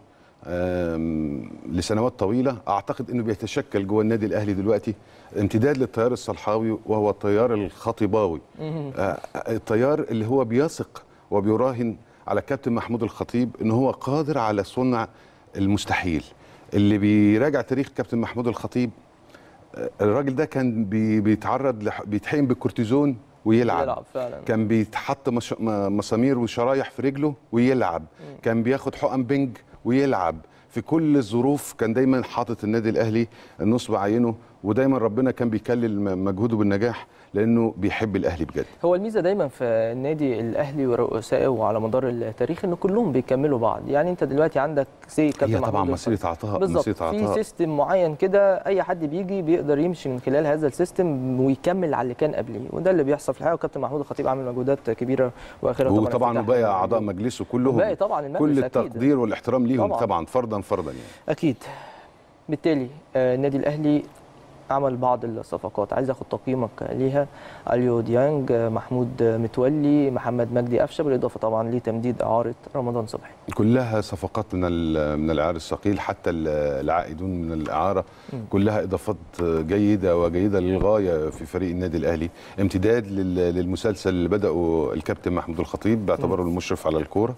آم، لسنوات طويله اعتقد انه بيتشكل جوه النادي الاهلي دلوقتي امتداد للتيار الصلحاوي وهو التيار الخطيباوي آه، التيار اللي هو بيثق وبيراهن على الكابتن محمود الخطيب ان هو قادر على صنع المستحيل اللي بيراجع تاريخ كابتن محمود الخطيب آه، الراجل ده كان بي- بيتعرض لح- بيتحقن بالكورتيزون ويلعب يلعب فعلا كان بيتحط مش... م- مسامير وشرايح في رجله ويلعب كان بياخد حقن بنج ويلعب في كل الظروف كان دايما حاطط النادي الاهلي نصب عينه ودايما ربنا كان بيكلل مجهوده بالنجاح لانه بيحب الاهلي بجد هو الميزه دايما في النادي الاهلي ورؤسائه وعلى مدار التاريخ ان كلهم بيكملوا بعض يعني انت دلوقتي عندك سي كابتن هي طبعا محمود مسيره عطاء بالظبط مسيره في عطاء سيستم معين كده اي حد بيجي بيقدر يمشي من خلال هذا السيستم ويكمل على اللي كان قبليه وده اللي بيحصل في الحقيقه وكابتن محمود الخطيب عامل مجهودات كبيره واخيرا طبعا وطبعا افتتاح وباقي اعضاء مجلسه كلهم وباقي طبعا المجلس كل أكيد. التقدير والاحترام ليهم طبعاً. طبعا, فرضا فرضا يعني اكيد بالتالي آه، النادي الاهلي عمل بعض الصفقات عايز اخد تقييمك ليها اليو ديانج آه، محمود متولي محمد مجدي قفشه بالاضافه طبعا لتمديد اعاره رمضان صبحي كلها صفقات من ال- من العيار الثقيل حتى ال- العائدون من الاعاره كلها اضافات جيده وجيده للغايه في فريق النادي الاهلي امتداد لل- للمسلسل اللي بداه الكابتن محمود الخطيب باعتباره المشرف على الكوره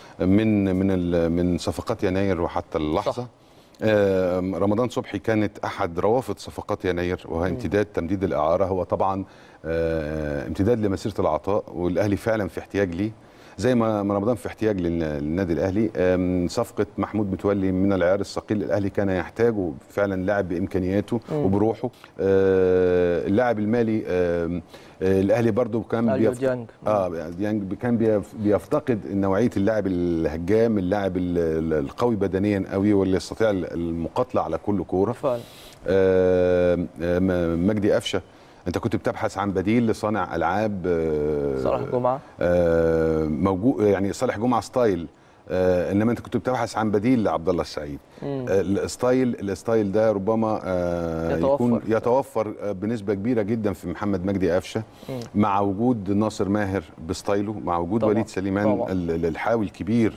من من ال- من صفقات يناير وحتى اللحظه صح. آه، رمضان صبحي كانت احد روافد صفقات يناير وهو امتداد تمديد الاعاره هو طبعا آه، امتداد لمسيره العطاء والاهلي فعلا في احتياج ليه زي ما ما رمضان في احتياج لل- للنادي الاهلي آم، صفقه محمود متولي من العيار الثقيل الاهلي كان يحتاجه فعلا لاعب بامكانياته وبروحه آه، اللاعب المالي آم، آه، الاهلي برضو كان اليو بيفت- ديانج اه ديانج كان بيف- بيفتقد نوعيه اللاعب الهجام اللاعب ال- ال- القوي بدنيا قوي واللي يستطيع المقاتله على كل كوره فعلا آه، آه، م- مجدي قفشه انت كنت بتبحث عن بديل لصانع العاب آه، صلاح جمعه آه، موجود يعني صالح جمعه ستايل آه انما انت كنت بتبحث عن بديل لعبد الله السعيد مم. آه الستايل الستايل ده ربما آه يتوفر. يكون يتوفر آه، بنسبه كبيره جدا في محمد مجدي قفشه مم. مع وجود ناصر ماهر بستايله مع وجود طبعاً، وليد سليمان طبعاً. ال- ال- الحاوي الكبير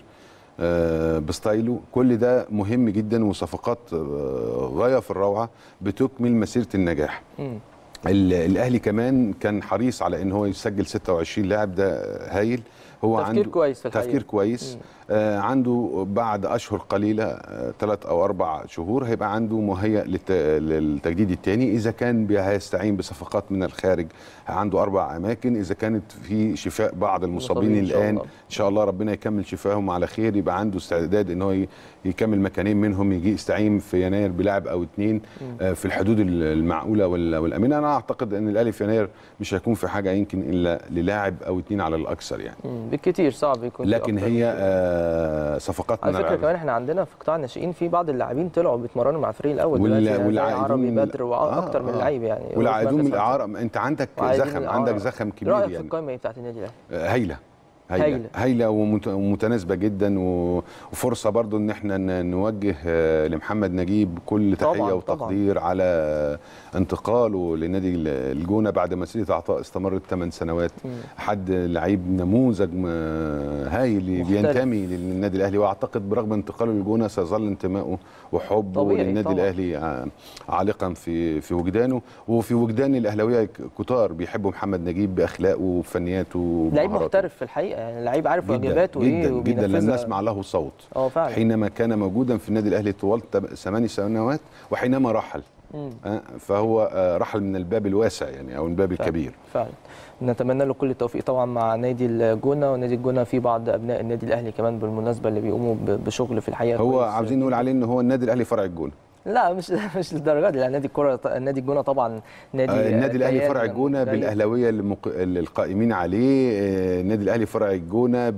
آه، بستايله كل ده مهم جدا وصفقات آه، غايه في الروعه بتكمل مسيره النجاح مم. ال- الاهلي كمان كان حريص على ان هو يسجل 26 لاعب ده هايل هو تفكير عنده كويس في الحقيقة. تفكير كويس آه عنده بعد اشهر قليله ثلاث او اربع شهور هيبقى عنده مهيأ للت- للتجديد الثاني اذا كان بي- هيستعين بصفقات من الخارج عنده اربع اماكن اذا كانت في شفاء بعض المصابين المصابين إن شاء الان الله. ان شاء الله ربنا يكمل شفاهم على خير يبقى عنده استعداد ان هو ي- يكمل مكانين منهم يجي يستعين في يناير بلاعب او اثنين آه، في الحدود ال- المعقوله وال- والامنه انا اعتقد ان الاهلي في يناير مش هيكون في حاجه يمكن الا للاعب او اثنين على الاكثر يعني مم. بالكتير صعب يكون في لكن أكتر هي من كده. آه، صفقات على من فكره العيار. كمان احنا عندنا في قطاع الناشئين في بعض اللاعبين طلعوا بيتمرنوا مع الفريق الاول وال- دلوقتي زي والعائدون عربي من- بدر واكتر من آه، آه. لعيب يعني والعائدون من مركز الاعاره انت عندك وعائدين زخم من عندك الإعارة. زخم إيه كبير رايك في يعني القائمه إيه بتاعت النادي الاهلي آه، هايله هايله هايلة. هايله ومت- ومتناسبه جدا و- وفرصه برضو ان احنا ن- نوجه آه، لمحمد نجيب كل طبعاً، تحيه طبعاً. وتقدير على انتقاله لنادي ال- الجونه بعد مسيره عطاء استمرت 8 سنوات حد لعيب نموذج م- هايل مختلف. بينتمي للنادي الاهلي واعتقد برغم انتقاله للجونه سيظل انتمائه وحبه طبيعي، للنادي طبعاً. الاهلي ع- عالقا في في وجدانه وفي وجدان الاهلاويه ك- كتار بيحبوا محمد نجيب باخلاقه وفنياته لعيب ومهاراته. محترف في الحقيقه يعني لعيب عارف جدا واجباته ايه جدا جدا لم وبينفذها. نسمع له صوت اه فعلا حينما كان موجودا في النادي الاهلي طوال تب- ثماني سنوات وحينما رحل مم. آه، فهو آه، رحل من الباب الواسع يعني او من الباب فعلا. الكبير فعلا نتمنى له كل التوفيق طبعا مع نادي الجونه ونادي الجونه في بعض ابناء النادي الاهلي كمان بالمناسبه اللي بيقوموا ب- بشغل في الحقيقه هو كويس. عاوزين نقول عليه ان هو النادي الاهلي فرع الجونه لا مش مش للدرجه دي لا نادي الكره نادي الجونه طبعا نادي آه، النادي الاهلي كيان فرع الجونه جيد. بالاهلاويه المق... القائمين عليه آه، النادي الاهلي فرع الجونه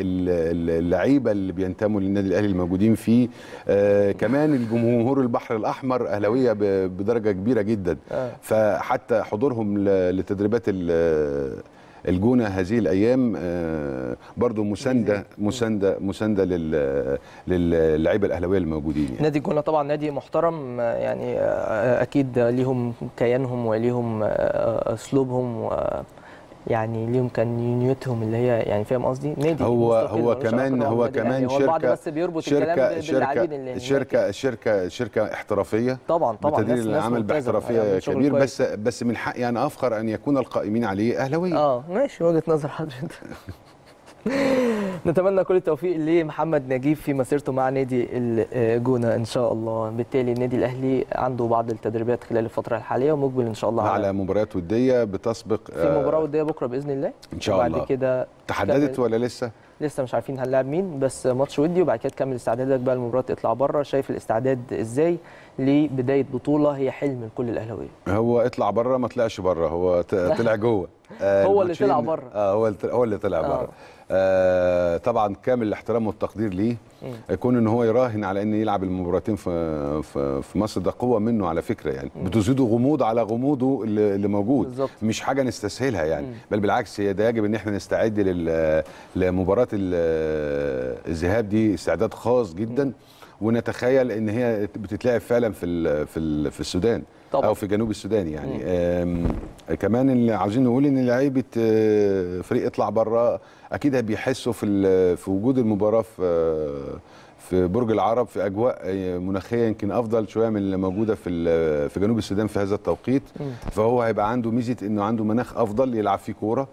باللعيبه اللي بينتموا للنادي الاهلي الموجودين فيه آه، كمان الجمهور البحر الاحمر اهلاويه ب... بدرجه كبيره جدا آه. فحتى حضورهم ل... لتدريبات ال... الجونه هذه الايام آه، برضو مسانده مسانده مسانده لل... للعيبه الاهلاويه الموجودين يعني. نادي الجونه طبعا نادي محترم آه، يعني آه، اكيد ليهم كيانهم وليهم آه، اسلوبهم و يعني ليهم كانيونيتهم اللي هي يعني فاهم قصدي نادي هو مستقل هو ملوش كمان علاقة هو بالنادي الأهلي. كمان هو البعض شركه بس بيربط الكلام شركه باللاعبين اللي شركه هناك. شركه شركه شركه احترافيه طبعا طبعا بتدير ناس- ناس العمل ممتازة، باحترافيه هيعمل شغل كبير كويس. بس بس من حقي انا افخر ان يكون القائمين عليه اهلاويه اه ماشي وجهه نظر حضرتك نتمنى كل التوفيق لمحمد نجيب في مسيرته مع نادي الجونه ان شاء الله بالتالي النادي الاهلي عنده بعض التدريبات خلال الفتره الحاليه ومقبل ان شاء الله على مباريات وديه بتسبق في مباراه وديه بكره باذن الله ان شاء وبعد الله كده تحددت كمل. ولا لسه لسه مش عارفين هنلاعب مين بس ماتش ودي وبعد كده تكمل استعدادك بقى لمباراه اطلع بره شايف الاستعداد ازاي لبدايه بطوله هي حلم لكل الاهلاويه هو اطلع بره ما طلعش بره هو ط- طلع جوه آه، هو اللي الماتشين- طلع بره. اه هو اللي طلع- هو اللي طلع آه. بره آه طبعا كامل الاحترام والتقدير ليه يكون ان هو يراهن على ان يلعب المباراتين في في, في مصر ده قوه منه على فكره يعني بتزيده غموض على غموضه اللي, اللي موجود بالظبط. مش حاجه نستسهلها يعني بل بالعكس هي ده يجب ان احنا نستعد لل- لمباراه ال- الذهاب دي استعداد خاص جدا ونتخيل ان هي بتتلعب فعلا في ال- في ال- في السودان طبعا. او في جنوب السودان يعني آم، كمان اللي عاوزين نقول ان لعيبه آه، فريق اطلع بره اكيد بيحسوا في ال- في وجود المباراه في في برج العرب في اجواء آه، مناخيه يمكن افضل شويه من اللي موجوده في ال- في جنوب السودان في هذا التوقيت فهو هيبقى عنده ميزه انه عنده مناخ افضل يلعب فيه كوره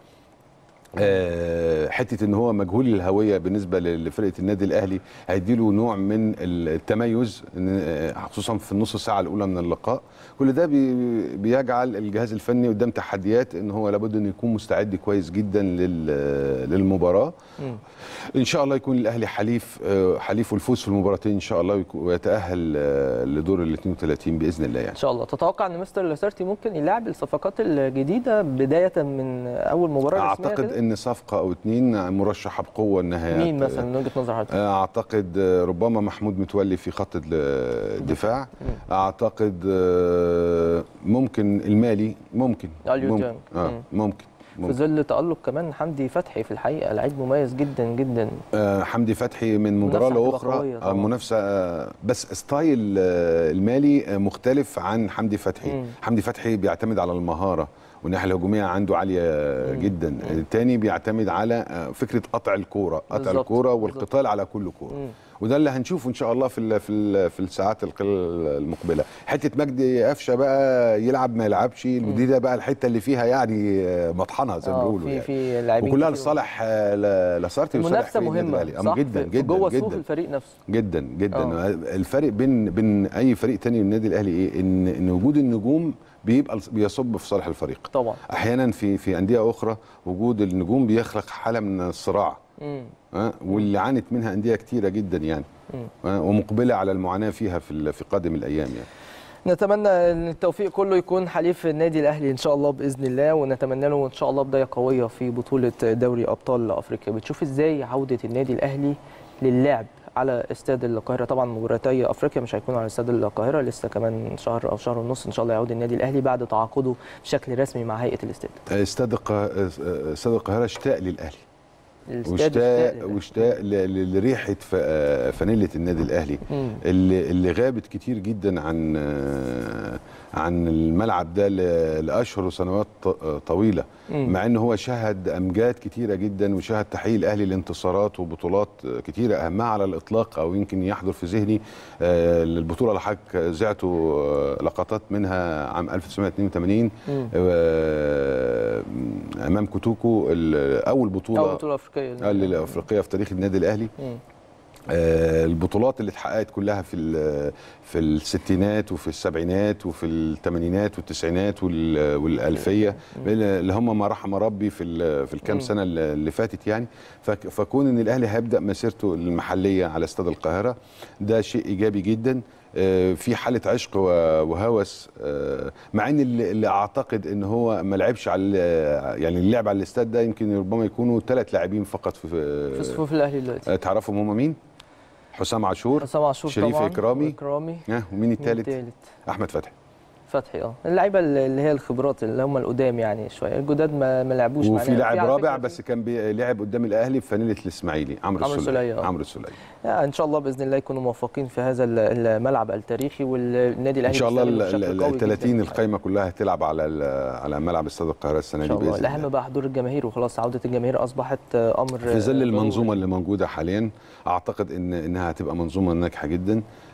آه، حته ان هو مجهول الهويه بالنسبه ل- لفرقه النادي الاهلي هيديله نوع من التميز إن- آه، خصوصا في النص ساعه الاولى من اللقاء كل ده بي- بيجعل الجهاز الفني قدام تحديات ان هو لابد انه يكون مستعد كويس جدا لل- للمباراه ان شاء الله يكون الاهلي حليف آه، حليف الفوز في المباراتين ان شاء الله ويكو- ويتاهل آه، لدور ال 32 باذن الله يعني ان شاء الله تتوقع ان مستر لاسارتي ممكن يلاعب الصفقات الجديده بدايه من اول مباراه رسمية اعتقد كده؟ ان صفقه او اتنين مرشحه بقوه انها مين مثلا من وجهه نظر حضرتك اعتقد ربما محمود متولي في خط الدفاع اعتقد آه، ممكن المالي ممكن أليو ممكن ديانج. آه مم. ممكن, في ممكن. ظل تالق كمان حمدي فتحي في الحقيقه لعيب مميز جدا جدا آه حمدي فتحي من مباراه منافسة هتبقى لاخرى قوية آه طبعاً. منافسه آه بس ستايل آه المالي آه مختلف عن حمدي فتحي مم. حمدي فتحي بيعتمد على المهاره والناحيه الهجوميه عنده عاليه جدا الثاني بيعتمد على آه، فكره قطع الكوره قطع بالظبط، الكوره بالظبط. والقتال على كل كوره مم. وده اللي هنشوفه ان شاء الله في ال في ال في الساعات الق- المقبله حته مجدي قفشه بقى يلعب ما يلعبش ودي ده بقى الحته اللي فيها يعني آه، مطحنه زي ما آه، بيقولوا في يعني. في لاعبين وكلها كتير. لصالح آه، ل- لاسارتي وصالح المنافسه فريق النادي مهمه الأهلي. صح أم جدا في- جدا جوه صفوف جدا الفريق نفسه جدا جدا آه. الفرق بين بين اي فريق تاني والنادي الاهلي ايه ان ان وجود النجوم بيبقى بيصب في صالح الفريق طبعا احيانا في في انديه اخرى وجود النجوم بيخلق حاله من الصراع مم. أه؟ واللي عانت منها انديه كتيره جدا يعني أه؟ ومقبله على المعاناه فيها في ال- في قادم الايام يعني نتمنى ان التوفيق كله يكون حليف النادي الاهلي ان شاء الله باذن الله ونتمنى له ان شاء الله بدايه قويه في بطوله دوري ابطال افريقيا بتشوف ازاي عوده النادي الاهلي للعب على استاد القاهره طبعا مباراتي افريقيا مش هيكونوا على استاد القاهره لسه كمان شهر او شهر ونص ان شاء الله يعود النادي الاهلي بعد تعاقده بشكل رسمي مع هيئه الاستاد استاد القا- استاد القاهره اشتاق للاهلي الاستاد واشتاق اشتاق واشتاق ل- ل- لريحه ف- فانيله النادي الاهلي مم. اللي اللي غابت كتير جدا عن عن الملعب ده ل- لاشهر وسنوات ط- طويله مم. مع ان هو شهد امجاد كتيره جدا وشهد تحقيق الاهلي لانتصارات وبطولات كتيره اهمها على الاطلاق او يمكن يحضر في ذهني آه، البطوله اللي حضرتك زعتوا آه، لقطات منها عام 1982 مم. آه، امام كوتوكو ال- اول بطوله اول بطوله افريقيه آه، الافريقيه في تاريخ النادي الاهلي مم. آه، البطولات اللي اتحققت كلها في ال- في الستينات وفي السبعينات وفي الثمانينات والتسعينات وال- والالفيه اللي هم ما رحم ربي في ال- في الكام مم. سنه اللي اللي فاتت يعني فك- فكون ان الاهلي هيبدا مسيرته المحليه على استاد القاهره ده شيء ايجابي جدا آه، في حاله عشق و- وهوس آه، مع ان اللي اللي اعتقد ان هو ما لعبش على ال- يعني اللعب على الاستاد ده يمكن ربما يكونوا ثلاث لاعبين فقط في في صفوف الاهلي دلوقتي آه، تعرفهم هم مين؟ حسام عاشور حسام عاشور شريف طبعا إكرامي. اكرامي ها ومين الثالث؟ الثالث احمد فتحي فتحي اه اللعيبه اللي هي الخبرات اللي هم القدام يعني شويه الجداد ما, ما لعبوش وفي معانا. لاعب على رابع فكرة بس كان بي- لعب قدام الاهلي في فانيله الاسماعيلي عمرو عمرو السوليه السولية، آه. عمرو السوليه يعني ان شاء الله باذن الله يكونوا موفقين في هذا ال- الملعب التاريخي والنادي الاهلي ان شاء الله ال بيستغله بشكل قوي ال- جداً. 30 القايمه كلها هتلعب على ال- على ملعب استاد القاهره السنه ان دي شاء الله باذن الاهم الله بقى حضور الجماهير وخلاص عوده الجماهير اصبحت امر في ظل ضروري. المنظومه اللي موجوده حاليا اعتقد ان انها هتبقى منظومه ناجحه جدا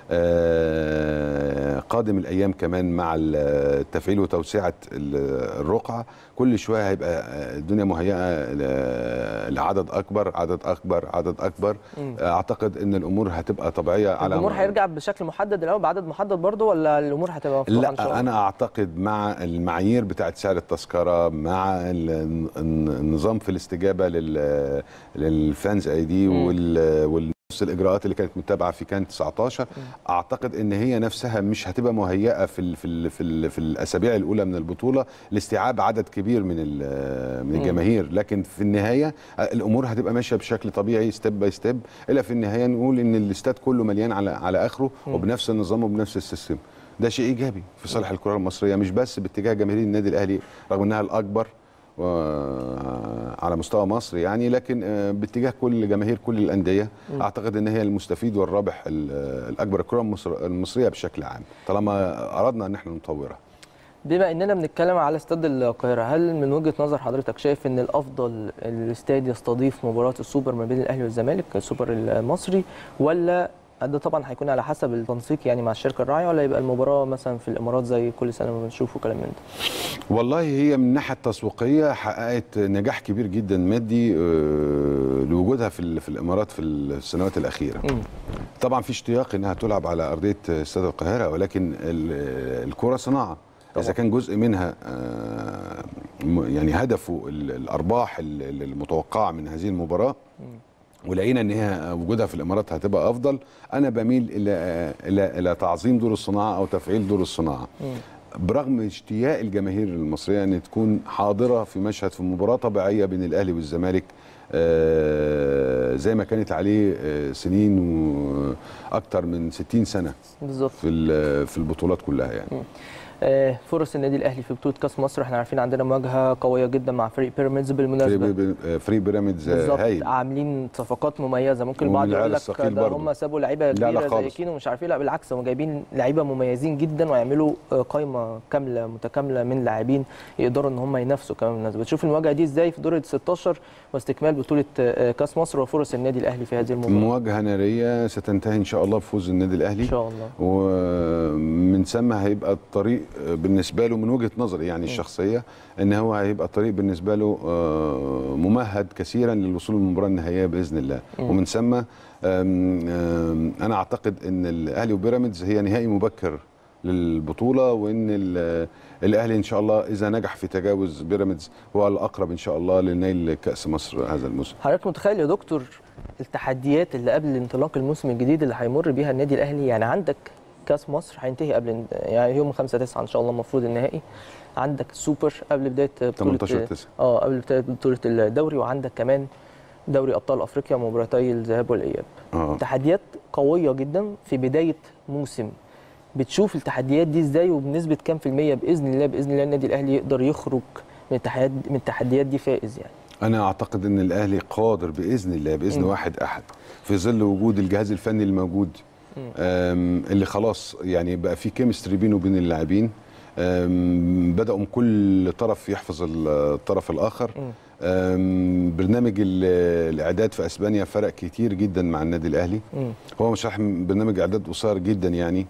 آه، قادم الايام كمان مع التفعيل وتوسعه ال- الرقعه كل شويه هيبقى آه، الدنيا مهيئه ل- لعدد اكبر عدد اكبر عدد اكبر مم. اعتقد ان الامور هتبقى طبيعيه على الجمهور هيرجع بشكل محدد الاول بعدد محدد برضه ولا الامور هتبقى مفتوحه ان شاء لا الله؟ انا اعتقد مع المعايير بتاعت سعر التذكره مع ال- النظام في الاستجابه لل للفانز اي دي مم. وال وال نفس الاجراءات اللي كانت متبعه في كان 19 اعتقد ان هي نفسها مش هتبقى مهيئه في ال في ال في, ال في الاسابيع الاولى من البطوله لاستيعاب عدد كبير من ال- من الجماهير لكن في النهايه الامور هتبقى ماشيه بشكل طبيعي ستيب باي ستيب الى في النهايه نقول ان الاستاد كله مليان على على اخره وبنفس النظام وبنفس السيستم ده شيء ايجابي في صالح الكره المصريه مش بس باتجاه جماهير النادي الاهلي رغم انها الاكبر و- على مستوى مصر يعني لكن آه، باتجاه كل جماهير كل الانديه اعتقد ان هي المستفيد والرابح ال- الاكبر الكره المصر- المصريه بشكل عام طالما اردنا ان احنا نطورها بما اننا بنتكلم على استاد القاهره هل من وجهه نظر حضرتك شايف ان الافضل الاستاد يستضيف مباراه السوبر ما بين الاهلي والزمالك السوبر المصري ولا ده طبعا هيكون على حسب التنسيق يعني مع الشركه الراعيه ولا يبقى المباراه مثلا في الامارات زي كل سنه ما بنشوف وكلام من ده والله هي من الناحيه التسويقيه حققت نجاح كبير جدا مادي آه، لوجودها في ال- في الامارات في السنوات الاخيره مم. طبعا في اشتياق انها تلعب على ارضيه استاد القاهره ولكن ال- الكره صناعه اذا كان جزء منها آه، م- يعني هدفه ال- الارباح ال- ال- المتوقعه من هذه المباراه ولقينا ان هي وجودها في الامارات هتبقى افضل انا بميل الى الى الى تعظيم دور الصناعه او تفعيل دور الصناعه برغم اشتياق الجماهير المصريه ان تكون حاضره في مشهد في مباراه طبيعيه بين الاهلي والزمالك آه، زي ما كانت عليه آه، سنين واكثر من 60 سنه بالظبط في ال- في البطولات كلها يعني آه، فرص النادي الاهلي في بطوله كاس مصر احنا عارفين عندنا مواجهه قويه جدا مع فريق بيراميدز بالمناسبه فري, فري بيراميدز آه، بالظبط هايل عاملين صفقات مميزه ممكن ومن البعض العيال يقول لك الثقيل ده برضه. هم سابوا لعيبه لا، لا كبيره زي خالص. كينو ومش عارف ايه لا بالعكس هم جايبين لعيبه مميزين جدا ويعملوا آه، قائمه كامله متكامله من لاعبين يقدروا ان هم ينافسوا كمان بالمناسبه بتشوف المواجهه دي ازاي في دور ال 16 واستكمال بطوله آه، كاس مصر وفرص النادي الاهلي في هذه المباراه مواجهه ناريه ستنتهي ان شاء الله بفوز النادي الاهلي ان شاء الله ومن ثم هيبقى الطريق بالنسبه له من وجهه نظري يعني الشخصيه ان هو هيبقى الطريق بالنسبه له آه، ممهد كثيرا للوصول للمباراه النهائيه باذن الله ومن ثم آم، آم، انا اعتقد ان الاهلي وبيراميدز هي نهائي مبكر للبطوله وان ال- الاهلي ان شاء الله اذا نجح في تجاوز بيراميدز هو الاقرب ان شاء الله لنيل كاس مصر هذا الموسم حضرتك متخيل يا دكتور التحديات اللي قبل انطلاق الموسم الجديد اللي هيمر بيها النادي الاهلي يعني عندك كاس مصر هينتهي قبل يعني يوم 5 9 ان شاء الله المفروض النهائي عندك السوبر قبل بدايه بطوله 18 9 اه قبل بدايه بطوله الدوري وعندك كمان دوري ابطال افريقيا مباراتي الذهاب والاياب اه تحديات قويه جدا في بدايه موسم بتشوف التحديات دي ازاي وبنسبه كام في الميه باذن الله باذن الله النادي الاهلي يقدر يخرج من التحديات من التحديات دي فائز يعني انا اعتقد ان الاهلي قادر باذن الله باذن مم. واحد احد في ظل وجود الجهاز الفني الموجود أم، اللي خلاص يعني بقى في كيمستري بينه وبين اللاعبين أم، بداوا كل طرف يحفظ الطرف الاخر مم. أم، برنامج ال- الاعداد في اسبانيا فرق كتير جدا مع النادي الاهلي مم. هو مش راح برنامج اعداد قصير جدا يعني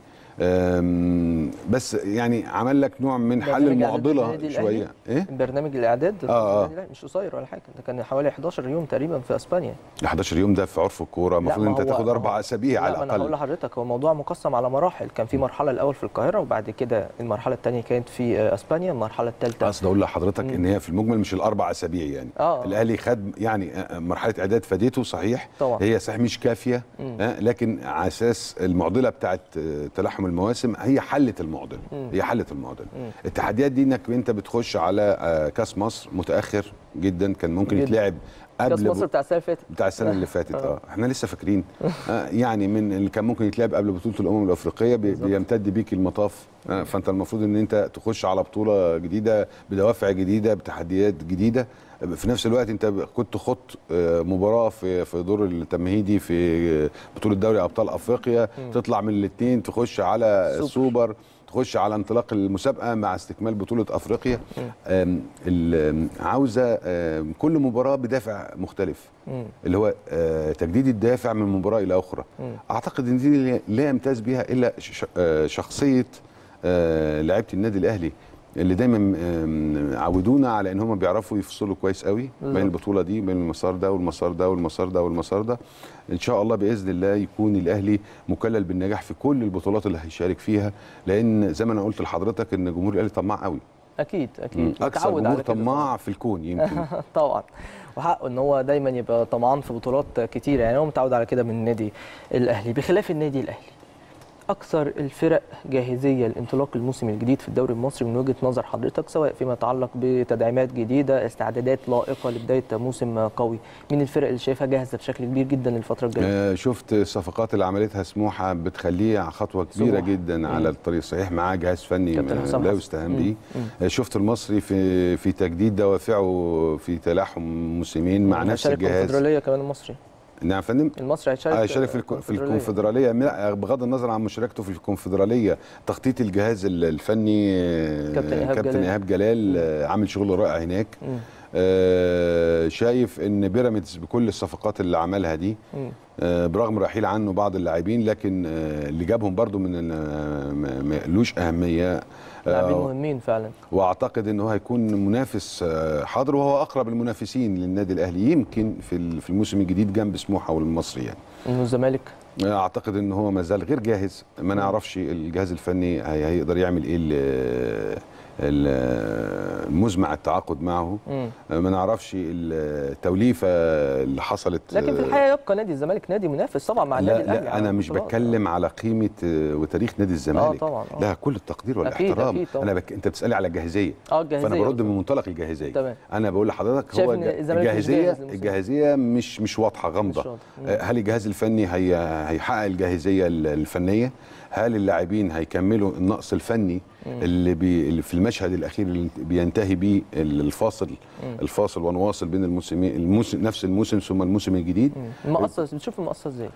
أم، بس يعني عمل لك نوع من حل برنامج إعداد المعضله النادي الأهلي؟ شويه ايه برنامج الاعداد آه، آه. النادي الأهلي مش قصير ولا حاجه ده كان حوالي 11 يوم تقريبا في اسبانيا 11 يوم ده في عرف الكوره المفروض لا، انت ما هو- تاخد ما اربع هو- اسابيع لا على ما انا هقول الاقل لحضرتك هو موضوع مقسم على مراحل كان في مرحله الاول في القاهره وبعد كده المرحله الثانيه كانت في آه، اسبانيا المرحله الثالثه قصد اقول لحضرتك مم. ان هي في المجمل مش الاربع اسابيع يعني آه. الاهلي خد يعني آه، مرحله اعداد فادته صحيح طبعا. هي صحيح مش كافيه مم. آه، لكن على اساس المعضله بتاعت آه، تلاحم المواسم هي حلت المعضله مم. هي حلت المعضله مم. التحديات دي انك انت بتخش على آه، كاس مصر متاخر جدا كان ممكن جداً. يتلعب كاس قبل مصر بتاع السنه اللي فاتت بتاع السنه اللي فاتت آه. اه احنا لسه فاكرين آه يعني من اللي كان ممكن يتلعب قبل بطوله الامم الافريقيه بي بالظبط. بيمتد بيك المطاف آه فانت المفروض ان انت تخش على بطوله جديده بدوافع جديده بتحديات جديده في نفس الوقت انت ب- كنت خط آه، مباراه في في دور التمهيدي في آه، بطوله دوري ابطال افريقيا تطلع من الاثنين تخش على سوبر. السوبر تخش على انطلاق المسابقه مع استكمال بطوله افريقيا آم، ال- آم، عاوزه آم، كل مباراه بدافع مختلف مم. اللي هو آه، تجديد الدافع من مباراه الى اخرى مم. اعتقد ان دي اللي لا يمتاز بها الا ش- آه، شخصيه آه، لعيبه النادي الاهلي اللي دايما آم، عودونا على ان هم بيعرفوا يفصلوا كويس قوي بين بالظبط. البطوله دي بين المسار ده والمسار ده والمسار ده والمسار ده ان شاء الله باذن الله يكون الاهلي مكلل بالنجاح في كل البطولات اللي هيشارك فيها لان زي ما انا قلت لحضرتك ان جمهور الاهلي طماع قوي اكيد اكيد اكثر متعود جمهور على كده طماع في الكون يمكن طبعا وحقه ان هو دايما يبقى طمعان في بطولات كتيره يعني هو متعود على كده من النادي الاهلي بخلاف النادي الاهلي اكثر الفرق جاهزيه لانطلاق الموسم الجديد في الدوري المصري من وجهه نظر حضرتك سواء فيما يتعلق بتدعيمات جديده استعدادات لائقه لبدايه موسم قوي مين الفرق اللي شايفها جاهزه بشكل كبير جدا الفتره الجايه آه، شفت الصفقات اللي عملتها سموحه بتخليه خطوه كبيره سموحة. جدا مم. على الطريق الصحيح معاه جهاز فني كابتن ما- حسام لا حسن. يستهان مم. به مم. آه، شفت المصري في في تجديد دوافعه في تلاحم موسمين مع نفس هيشارك الجهاز الكونفدراليه كمان المصري نعم يا فندم المصري هيشارك هيشارك في الكو- في الكونفدراليه لا، بغض النظر عن مشاركته في الكونفدراليه تخطيط الجهاز ال- الفني آه، كابتن إيهاب كابتن جلال. ايهاب جلال آه، عامل شغل رائع هناك مم. آه، شايف ان بيراميدز بكل الصفقات اللي عملها دي مم. آه، برغم رحيل عنه بعض اللاعبين لكن آه، اللي جابهم برضو من ال- آه، ما ما يقلوش اهميه لاعبين آه، مهمين فعلا واعتقد انه هيكون منافس آه، حاضر وهو اقرب المنافسين للنادي الاهلي يمكن في ال- في الموسم الجديد جنب سموحه والمصري يعني من الزمالك اعتقد ان هو ما زال غير جاهز ما نعرفش الجهاز الفني هي- هيقدر يعمل ايه ال- ال- المزمع التعاقد معه مم. ما نعرفش التوليفه اللي حصلت لكن في الحقيقه يبقى نادي الزمالك نادي منافس طبعا مع النادي لا الاهلي لا على انا مش البطولات. بتكلم على قيمه آه، وتاريخ نادي الزمالك طبعاً، آه. لها كل التقدير أكيد، والاحترام أكيد طبعاً. انا بك... انت بتسالي على الجاهزيه اه الجاهزيه فانا برد قصدك. من منطلق الجاهزيه تمام. انا بقول لحضرتك شايف هو إن الج- الزمالك مش الجاهزيه جاهز للموسم. الجاهزيه مش مش واضحه غامضه مش واضح. مم. آه، هل الجهاز الفني هي هيحقق الجاهزيه ال- الفنيه هل اللاعبين هيكملوا النقص الفني اللي, بي اللي في المشهد الاخير اللي بينتهي بيه الفاصل الفاصل ونواصل بين الموسمين الموسم نفس الموسم ثم الموسم الجديد مم. المقصه بتشوف المقصه ازاي؟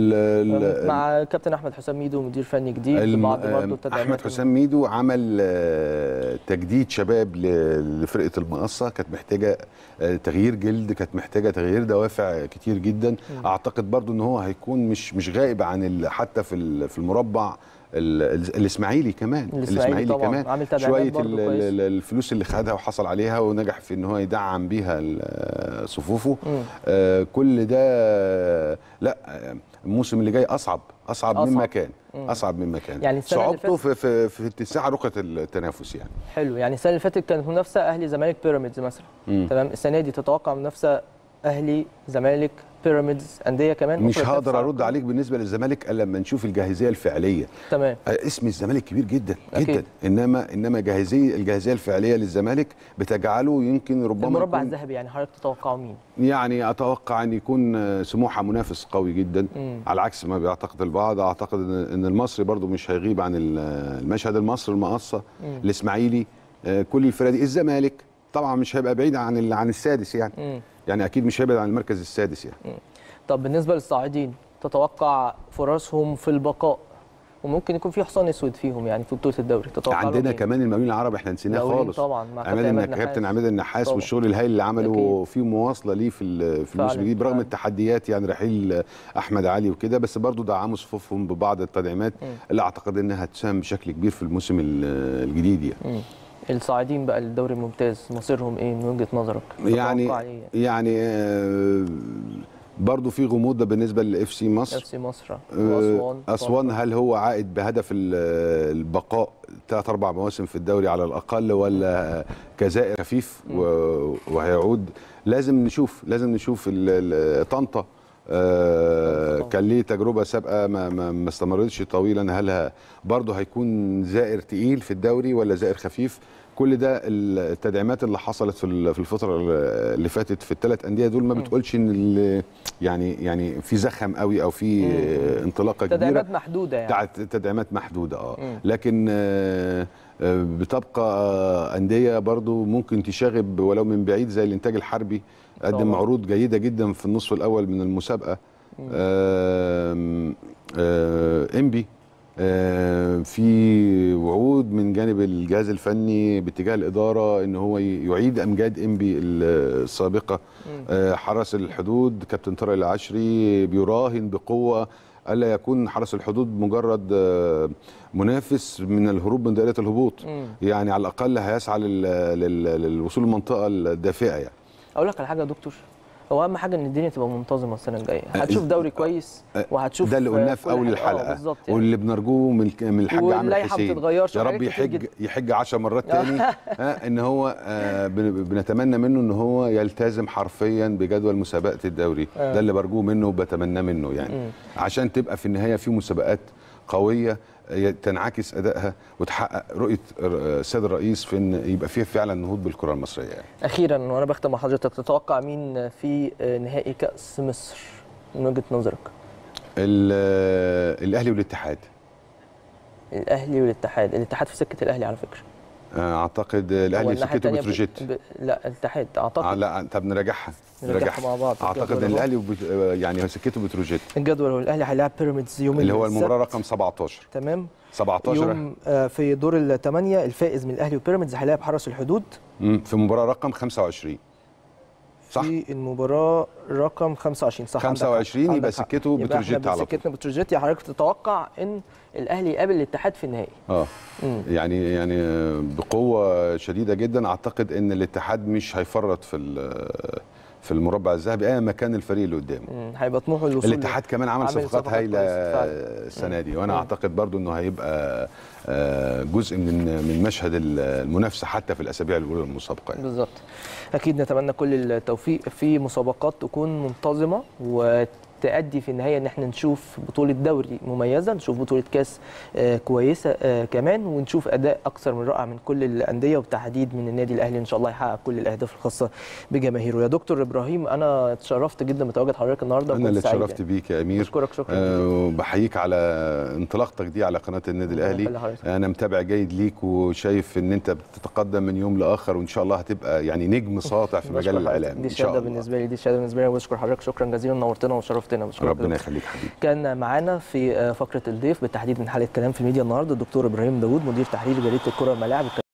ال- ال- مع كابتن احمد حسام ميدو مدير فني جديد الم- بعض برضه آم، التدعيمات احمد حسام ميدو عمل آه، تجديد شباب ل- لفرقه المقصه كانت محتاجه آه، تغيير جلد كانت محتاجه تغيير دوافع كتير جدا اعتقد برضو ان هو هيكون مش مش غائب عن ال- حتى في ال- في المربع ال- ال- الاسماعيلي كمان الإسماعيلي طبعاً، عامل تدعيمات شويه برضو ال- كويس. ال- الفلوس اللي خدها وحصل عليها ونجح في ان هو يدعم بيها ال- صفوفه مم. آه، كل ده آه، لا آه، الموسم اللي جاي اصعب اصعب, أصعب. مما كان مم. اصعب مما كان يعني السنة اللي صعوبته في في في اتساع رقعه التنافس يعني حلو يعني السنه اللي فاتت كانت منافسه اهلي زمالك بيراميدز مثلا مم. تمام السنه دي تتوقع منافسه اهلي زمالك بيراميدز انديه كمان مش أخرى هقدر تنافس ارد على- عليك بالنسبه للزمالك الا لما نشوف الجاهزيه الفعليه تمام آه، اسم الزمالك كبير جدا أكيد. جدا انما انما جاهزيه الجاهزيه الفعليه للزمالك بتجعله يمكن ربما المربع يكون- الذهبي يعني حضرتك تتوقعوا مين؟ يعني اتوقع ان يكون آه، سموحه منافس قوي جدا مم. على عكس ما بيعتقد البعض اعتقد ان إن المصري برضو مش هيغيب عن ال- المشهد المصري المقصه مم. الاسماعيلي آه، كل الفرق دي الزمالك طبعا مش هيبقى بعيد عن ال- عن السادس يعني مم. يعني اكيد مش هيبعد عن المركز السادس يعني طب بالنسبه للصاعدين تتوقع فرصهم في البقاء وممكن يكون في حصان اسود فيهم يعني في بطوله الدوري تتوقع عندنا لهم إيه؟ كمان المقاولين العرب احنا نسيناه المقاولين خالص طبعا مع كابتن عماد عماد النح- كابتن نحاس. عماد النحاس طبعا. والشغل الهائل اللي عمله أكيد. في مواصله ليه في ال- في الموسم فعلا، الجديد برغم فعلا. التحديات يعني رحيل احمد علي وكده بس برضو دعموا صفوفهم ببعض التدعيمات اللي اعتقد انها هتساهم بشكل كبير في الموسم ال- الجديد يعني مم. الصاعدين بقى للدوري الممتاز مصيرهم ايه من وجهه نظرك؟ يعني تتوقع إيه؟ يعني آه، برضو في غموض بالنسبه للاف سي مصر اف سي مصر آه، واسوان اسوان هل هو عائد بهدف ال- البقاء ثلاث اربع مواسم في الدوري على الاقل ولا كزائر خفيف و- وهيعود لازم نشوف لازم نشوف ال- ال- طنطا آه، طبعاً. كان ليه تجربه سابقه ما, ما, ما استمرتش طويلا هل ه- برضه هيكون زائر تقيل في الدوري ولا زائر خفيف كل ده التدعيمات اللي حصلت في ال- في الفتره اللي فاتت في الثلاث انديه دول ما بتقولش ان ال- يعني يعني في زخم قوي او في آه، انطلاقه كبيره تدعيمات محدوده يعني بتاعت تدعيمات محدوده اه مم. لكن آه، آه، بتبقى آه، انديه برضو ممكن تشاغب ولو من بعيد زي الانتاج الحربي قدم طبعاً. عروض جيده جدا في النصف الاول من المسابقه آم، آه، انبي آه، في وعود من جانب الجهاز الفني باتجاه الاداره ان هو ي- يعيد امجاد انبي السابقه آه، حرس الحدود كابتن طارق العشري بيراهن بقوه الا يكون حرس الحدود مجرد آه، منافس من الهروب من دائره الهبوط يعني على الاقل هيسعى لل- لل- للوصول للمنطقه الدافئه يعني اقول لك على حاجه يا دكتور هو اهم حاجه ان الدنيا تبقى منتظمه السنه الجايه هتشوف دوري كويس وهتشوف ده اللي قلناه في كل اول حاجة. الحلقه اه بالظبط يعني. واللي بنرجوه من من الحاج عامر واللائحة حسين ما بتتغيرش يا رب وحاجات كتير يحج جدا. يحج 10 مرات تاني ها ان هو آه بن- بنتمنى منه ان هو يلتزم حرفيا بجدول مسابقه الدوري آه. ده اللي برجوه منه وبتمناه منه يعني عشان تبقى في النهايه في مسابقات قويه ي- تنعكس ادائها وتحقق رؤيه آه، السيد الرئيس في ان يبقى فيها فعلا نهوض بالكره المصريه يعني. اخيرا وانا بختم مع حضرتك تتوقع مين في نهائي كاس مصر من وجهه نظرك ال- آه، الاهلي والاتحاد الاهلي والاتحاد الاتحاد في سكه الاهلي على فكره آه، اعتقد هو الاهلي الناحية سكته التانية ب- بتروجيت ب... لا الاتحاد آه اعتقد لا طب نراجعها نراجعها مع بعض. اعتقد الجدول ان أهو. الاهلي وبت... يعني سكته بتروجيت الجدول هو الاهلي هيلاعب بيراميدز يوم اللي هو السبت. المباراه رقم 17 تمام 17 يوم آه، في دور الثمانيه الفائز من الاهلي وبيراميدز هيلاعب حرس الحدود مم، في مباراه رقم 25 صح في المباراه رقم 25 صح عندك حق. 25 يبقى عندك حق. سكته يبقى بتروجيت احنا على طول. سكتنا بتروجيت يعني حضرتك تتوقع ان الاهلي يقابل الاتحاد في النهائي اه مم. يعني يعني آه، بقوه شديده جدا اعتقد ان الاتحاد مش هيفرط في ال- في المربع الذهبي ايا ما كان الفريق اللي قدامه مم. هيبقى طموحه الوصول الاتحاد كمان عمل عامل صفقات صفقات هايله كويسة فعلا. السنه دي وانا مم. اعتقد برضو انه هيبقى آه، جزء من من مشهد المنافسه حتى في الاسابيع الاولى للمسابقه يعني. بالظبط اكيد نتمنى كل التوفيق في مسابقات تكون منتظمه وتأدي في النهايه ان احنا نشوف بطوله دوري مميزه نشوف بطوله كاس آه، كويسه آه، كمان ونشوف اداء اكثر من رائع من كل الانديه وبالتحديد من النادي الاهلي ان شاء الله يحقق كل الاهداف الخاصه بجماهيره يا دكتور ابراهيم انا اتشرفت جدا بتواجد حضرتك النهارده انا وكنت اللي سعيد اتشرفت يعني. بيك يا امير بشكرك شكرا آه، وبحييك على انطلاقتك دي على قناه النادي ربنا الاهلي يخلي حضرتك. انا متابع جيد ليك وشايف ان انت بتتقدم من يوم لاخر وان شاء الله هتبقى يعني نجم ساطع في بشكر مجال حضرتك. الاعلام دي ان شاء شهاده الله بالنسبه لي دي شهاده بالنسبه لي وبشكر حضرتك شكرا جزيلا نورتنا وشرفتنا بشكرك ربنا دكتور. يخليك حبيبي كان معانا في فقره الضيف بالتحديد من حلقه كلام في الميديا النهارده الدكتور ابراهيم داوود مدير تحرير جريده الكره والملاعب